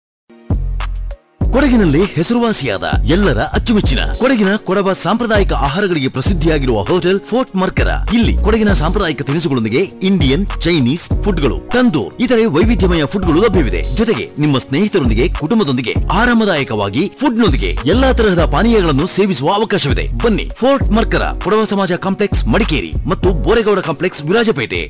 Speaker 16: ಕೊಡಗಿನಲ್ಲಿ ಹೆಸರುವಾಸಿಯಾದ ಎಲ್ಲರ ಅಚ್ಚುಮೆಚ್ಚಿನ ಕೊಡಗಿನ ಕೊಡವ ಸಾಂಪ್ರದಾಯಿಕ ಆಹಾರಗಳಿಗೆ ಪ್ರಸಿದ್ಧಿಯಾಗಿರುವ ಹೋಟೆಲ್ ಫೋರ್ಟ್ ಮರ್ಕರ ಇಲ್ಲಿ ಕೊಡಗಿನ ಸಾಂಪ್ರದಾಯಿಕ ತಿನಿಸುಗಳೊಂದಿಗೆ ಇಂಡಿಯನ್ ಚೈನೀಸ್ ಫುಡ್ಗಳು ತಂದೂರ್ ಇತರೆ ವೈವಿಧ್ಯಮಯ ಫುಡ್ಗಳು ಲಭ್ಯವಿದೆ ಜೊತೆಗೆ ನಿಮ್ಮ ಸ್ನೇಹಿತರೊಂದಿಗೆ ಕುಟುಂಬದೊಂದಿಗೆ ಆರಾಮದಾಯಕವಾಗಿ ಫುಡ್ನೊಂದಿಗೆ ಎಲ್ಲಾ ತರಹದ ಪಾನೀಯಗಳನ್ನು ಸೇವಿಸುವ ಅವಕಾಶವಿದೆ ಬನ್ನಿ ಫೋರ್ಟ್ ಮರ್ಕರ ಕೊಡವ ಸಮಾಜ ಕಾಂಪ್ಲೆಕ್ಸ್ ಮಡಿಕೇರಿ ಮತ್ತು ಬೋರೆಗೌಡ ಕಾಂಪ್ಲೆಕ್ಸ್ ವಿರಾಜಪೇಟೆ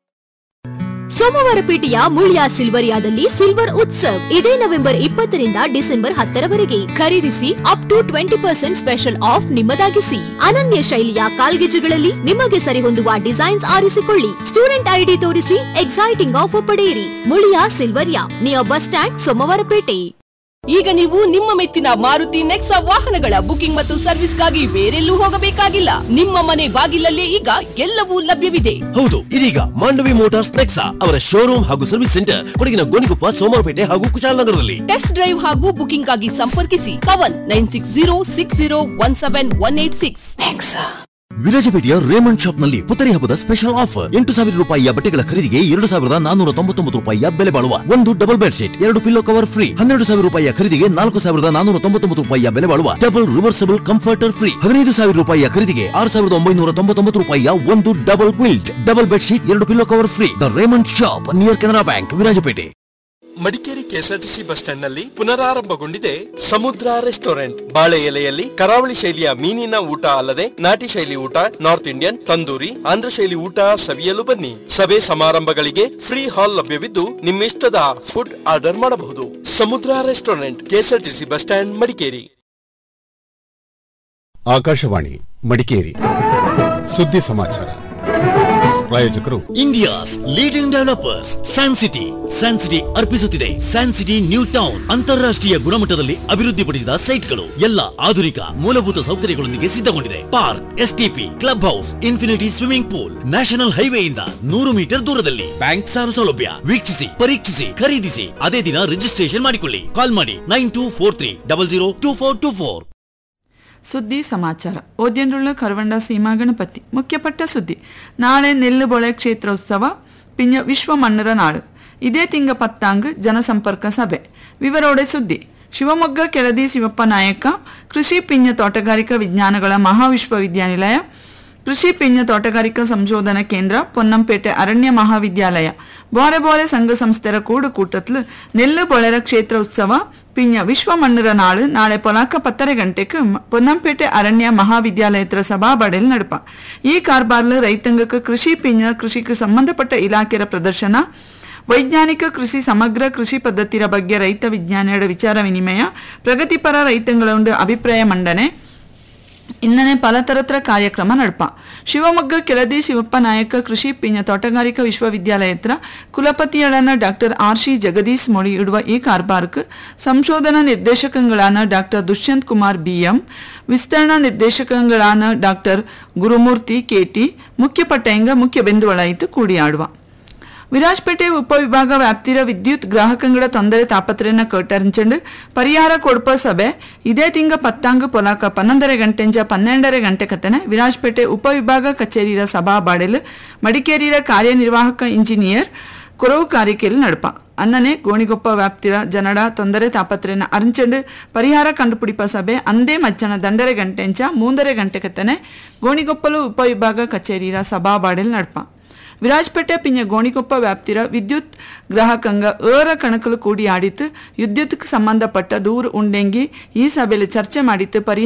Speaker 14: ಸೋಮವಾರಪೇಟೆಯ ಮುಳಿಯಾ ಸಿಲ್ವರಿಯಾದಲ್ಲಿ ಸಿಲ್ವರ್ ಉತ್ಸವ್ ಇದೇ ನವೆಂಬರ್ ಇಪ್ಪತ್ತರಿಂದ ಡಿಸೆಂಬರ್ ಹತ್ತರವರೆಗೆ ಖರೀದಿಸಿ up to twenty percent special off ನಿಮ್ಮದಾಗಿಸಿ ಅನನ್ಯ ಶೈಲಿಯ ಕಾಲ್ಗೆಜ್ಜುಗಳಲ್ಲಿ ನಿಮಗೆ ಸರಿಹೊಂದುವ ಡಿಸೈನ್ಸ್ ಆರಿಸಿಕೊಳ್ಳಿ ಸ್ಟೂಡೆಂಟ್ ಐಡಿ ತೋರಿಸಿ ಎಕ್ಸೈಟಿಂಗ್ ಆಫರ್ ಪಡೆಯಿರಿ Muliya Silveria near bus stand Somwarpet
Speaker 17: ಈಗ ನೀವು ನಿಮ್ಮ ಮೆಚ್ಚಿನ ಮಾರುತಿ ನೆಕ್ಸಾ ವಾಹನಗಳ ಬುಕಿಂಗ್ ಮತ್ತು ಸರ್ವಿಸ್ಗಾಗಿ ಬೇರೆಲ್ಲೂ ಹೋಗಬೇಕಾಗಿಲ್ಲ ನಿಮ್ಮ ಮನೆ ಬಾಗಿಲಲ್ಲೇ ಈಗ ಎಲ್ಲವೂ ಲಭ್ಯವಿದೆ
Speaker 16: ಹೌದು ಇದೀಗ ಮಾಂಡವಿ ಮೋಟಾರ್ಸ್ ನೆಕ್ಸಾ ಅವರ ಶೋರೂಮ್ ಹಾಗೂ ಸರ್ವಿಸ್ ಸೆಂಟರ್ ಕೊಡಗಿನ ಗೋಣಿಕೊಪ್ಪ ಸೋಮವಾರಪೇಟೆ ಹಾಗೂ ಕುಶಾಲನಗರದಲ್ಲಿ
Speaker 17: ಟೆಸ್ಟ್ ಡ್ರೈವ್ ಹಾಗೂ ಬುಕಿಂಗ್ ಆಗಿ ಸಂಪರ್ಕಿಸಿ Pavan nine six zero six zero one seven one eight six
Speaker 16: ವಿರಾಜಪೇಟೆಯ ರೇಮಂಡ್ ಶಾಪ್ ನಲ್ಲಿ ಪುತ್ತರಿ ಹಬ್ಬದ ಸ್ಪೆಷಲ್ ಆಫರ್ ಎಂಟು ಸಾವಿರ ರೂಪಾಯಿಯ ಬಟ್ಟೆಗಳ ಖರೀದಿಗೆ ಎರಡು ಸಾವಿರದ ನಾನೂರ ತೊಂಬತ್ತೊಂಬತ್ತು ರೂಪಾಯಿಯ ಬೆಲೆ ಬಾಳುವ ಒಂದು ಡಬಲ್ ಬೆಡ್ ಶೀಟ್ ಎರಡು ಪಿಲ್ಲೋ ಕವರ್ ಫ್ರೀ ಹನ್ನೆರಡು ಸಾವಿರ ರೂಪಾಯಿಯ ಖರೀದಿಗೆ ನಾಲ್ಕು ಸಾವಿರದ ನಾನೂರ ತೊಂಬತ್ತೊಂಬತ್ತು ರೂಪಾಯಿಯ ಬೆಲೆ ಬಾಳುವ ಡಬಲ್ ರಿವರ್ಸಬಲ್ ಕಂಫರ್ಟರ್ ಫ್ರೀ ಹದಿನೈದು ಸಾವಿರ ರೂಪಾಯಿಯ ಖರೀದಿಗೆ ಆರು ಸಾವಿರದ ಒಂಬೈನೂರ ತೊಂಬತ್ತೊಂಬತ್ತು ರೂಪಾಯಿಯ ಒಂದು double quilt double bed sheet ಎರಡು pillow cover free the Raymond shop near Canara bank Virajpet
Speaker 13: Madikeri KSRTC bus stand ನಲ್ಲಿ ಪುನರಾರಂಭಗೊಂಡಿದೆ ಸಮುದ್ರ ರೆಸ್ಟೋರೆಂಟ್ ಬಾಳೆ ಎಲೆಯಲ್ಲಿ ಕರಾವಳಿ ಶೈಲಿಯ ಮೀನಿನ ಊಟ ಅಲ್ಲದೆ ನಾಟಿ ಶೈಲಿ ಊಟ ನಾರ್ತ್ ಇಂಡಿಯನ್ ತಂದೂರಿ ಆಂಧ್ರ ಶೈಲಿ ಊಟ ಸವಿಯಲು ಬನ್ನಿ ಸಭೆ ಸಮಾರಂಭಗಳಿಗೆ ಫ್ರೀ ಹಾಲ್ ಲಭ್ಯವಿದ್ದು ನಿಮ್ಮಿಷ್ಟದ ಫುಡ್ ಆರ್ಡರ್ ಮಾಡಬಹುದು Samudra restaurant KSRTC bus stand Madikeri
Speaker 3: Akashvani Madikeri ಸುದ್ದಿ ಸಮಾಚಾರ ಪ್ರಾಯೋಜಕರು
Speaker 16: India's leading developers San City San City ಅರ್ಪಿಸುತ್ತಿದೆ ಸ್ಯಾನ್ ಸಿಟಿ ನ್ಯೂ ಟೌನ್ ಅಂತಾರಾಷ್ಟ್ರೀಯ ಗುಣಮಟ್ಟದಲ್ಲಿ ಅಭಿವೃದ್ಧಿಪಡಿಸಿದ ಸೈಟ್ಗಳು ಎಲ್ಲ ಆಧುನಿಕ ಮೂಲಭೂತ ಸೌಕರ್ಯಗಳೊಂದಿಗೆ ಸಿದ್ಧಗೊಂಡಿದೆ park STP club house infinity swimming pool national ಹೈವೇಯಿಂದ ನೂರು ಮೀಟರ್ ದೂರದಲ್ಲಿ ಬ್ಯಾಂಕ್ ಸಾಲ ಸೌಲಭ್ಯ ವೀಕ್ಷಿಸಿ ಪರೀಕ್ಷಿಸಿ ಖರೀದಿಸಿ ಅದೇ ದಿನ ರಿಜಿಸ್ಟ್ರೇಷನ್ ಮಾಡಿಕೊಳ್ಳಿ ಕಾಲ್ ಮಾಡಿ nine two four three double zero two four two four
Speaker 18: ಸುದ್ದಿ ಸಮಾಚಾರ ಓದ್ಯಂಡುಳ್ಳ ಕರವಂಡ ಸೀಮಾ ಗಣಪತಿ ಮುಖ್ಯಪಟ್ಟ ಸುದ್ದಿ ನಾಳೆ ನೆಲ್ಲು ಬೊಳೆ ಕ್ಷೇತ್ರೋತ್ಸವ ಪಿಂಜ ವಿಶ್ವ ಮಣ್ಣರ ನಾಡು ಇದೇ ತಿಂಗ ಪತ್ತಾಂಗ್ ಜನಸಂಪರ್ಕ ಸಭೆ ವಿವರೋಡೆ ಸುದ್ದಿ ಶಿವಮೊಗ್ಗ ಕೆಳದಿ ಶಿವಪ್ಪ ನಾಯಕ ಕೃಷಿ ಪಿಂಜ ತೋಟಗಾರಿಕಾ ವಿಜ್ಞಾನಗಳ ಮಹಾವಿಶ್ವವಿದ್ಯಾನಿಲಯ ಕೃಷಿ ಪಿಂಜ ತೋಟಗಾರಿಕಾ ಸಂಶೋಧನಾ ಕೇಂದ್ರ ಪೊನ್ನಂಪೇಟೆ ಅರಣ್ಯ ಮಹಾವಿದ್ಯಾಲಯ ಬೋರೆ ಬೋರೆ ಸಂಘ ಸಂಸ್ಥೆರ ಕೂಡು ಕೂಟತ್ಲು ನೆಲ್ಲು ಬೊಳೆರ ಕ್ಷೇತ್ರ ಉತ್ಸವ ಪಿಂಜ ವಿಶ್ವ ಮಣ್ಣರ ನಾಳು ನಾಳೆ ಪೊಲಾಕ ಪತ್ತರೆ ಗಂಟೆಗೆ ಪೊನ್ನಂಪೇಟೆ ಅರಣ್ಯ ಮಹಾವಿದ್ಯಾಲಯತ್ರ ಸಭಾಬಡೆಲ್ ನಡಪ ಈ ಕಾರ್ಬಾರ್ಲು ರೈತಾಂಗಕ್ಕೆ ಕೃಷಿ ಪಿಂಜ ಕೃಷಿಗೆ ಸಂಬಂಧಪಟ್ಟ ಇಲಾಖೆಯ ಪ್ರದರ್ಶನ ವೈಜ್ಞಾನಿಕ ಕೃಷಿ ಸಮಗ್ರ ಕೃಷಿ ಪದ್ಧತಿರ ಬಗ್ಗೆ ರೈತ ವಿಜ್ಞಾನಿಗಳ ವಿಚಾರ ವಿನಿಮಯ ಪ್ರಗತಿಪರ ರೈತಂಗಳ ಅಭಿಪ್ರಾಯ ಮಂಡನೆ ಇನ್ನನೆ ಪಲತರತ್ರ ಕಾರ್ಯಕ್ರಮ ನಡಪ ಶಿವಮೊಗ್ಗ ಕೆಳದಿ ಶಿವಪ್ಪ ನಾಯಕ ಕೃಷಿ ಪಿಂಜ ತೋಟಗಾರಿಕಾ ವಿಶ್ವವಿದ್ಯಾಲಯತ್ರ ಕುಲಪತಿಗಳಾன ಡಾಕ್ಟರ್ ಆರ್ ಶಿ ಜಗದೀಶ್ ಮೊಳಿ ಇಡುವ ಈ ಕಾರ್ಬಾರ್ಕ್ ಸಂಶೋಧನಾ ನಿರ್ದೇಶಕಗಳಾன ಡಾಕ್ಟರ್ ದುಷ್ಯಂತ್ ಕುಮಾರ್ ಬಿಎಂ ವಿಸ್ತರಣಾ ನಿರ್ದೇಶಕಗಳಾன ಡಾಕ್ಟರ್ ಗುರುಮೂರ್ತಿ ಕೆಟಿ ಮುಖ್ಯ ಪಟ್ಟೆಂಗ ಮುಖ್ಯ ಬೆಂದುವಳಾಯಿತು ಕೂಡಿಯಾಡುವ ವಿರಾಜ್ಪೇಟೆ ಉಪವಿಭಾಗ ವ್ಯಾಪ್ತಿರ ವಿದ್ಯುತ್ ಗ್ರಾಹಕಂಗಳ ತೊಂದರೆ ತಾಪತ್ರೆಯನ್ನ ಕೇಟರಿಂಚಂಡು ಪರಿಹಾರ ಕೊಡ್ಪ ಸಭೆ ಇದೇ ತಿಂಗ ಪತ್ತಾಂಗ್ ಪೊಲಾಕ ಪನ್ನೊಂದರ ಗಂಟೆಂಜ ಪನ್ನೆರಡರ ಗಂಟೆ ಕತ್ತನೆ ವಿರಾಜ್ಪೇಟೆ ಉಪವಿಭಾಗ ಕಚೇರಿಯ ಸಭಾ ಬಾಡೆಲ್ ಮಡಿಕೇರಿಯ ಕಾರ್ಯನಿರ್ವಾಹಕ ಇಂಜಿನಿಯರ್ ಕೊರವು ಕಾರಿಕೆಲ್ ನಡಪ ಅನ್ನನೆ ಗೋಣಿಗೊಪ್ಪ ವ್ಯಾಪ್ತಿರ ಜನಡ ತೊಂದರೆ ತಾಪತ್ರೆನ ಅರಿಂಚಂಡು ಪರಿಹಾರ ಕಂಡುಪಿಡಿಪ ಸಭೆ ಅಂದೇ ಮಧ್ಯಾಹ್ನ ದಂಡರೆ ಗಂಟೆಂಚ ಮೂಂದರೆ ಗಂಟೆ ಕತ್ತನೆ ಗೋಣಿಗೊಪ್ಪಲು ಉಪವಿಭಾಗ ಕಚೇರಿಯ ಸಭಾ ಬಾಡೆಲ್ ನಡಪ ವಿರಾಜ್ಪೇಟೆ ಪಿಂಜ ಗೋಣಿಕೊಪ್ಪ ವ್ಯಾಪ್ತಿರ ವಿದ್ಯುತ್ ಗ್ರಾಹಕಂಗ ಏರ ಕಣಕಲು ಕೂಡಿ ಆಡಿತು ವಿದ್ಯುತ್ಗೆ ಸಂಬಂಧಪಟ್ಟ ದೂರು ಉಂಡೆಂಗಿ ಈ ಸಭೆಯಲ್ಲಿ ಚರ್ಚೆ ಮಾಡಿತ್ತು ಪರಿಹಾರ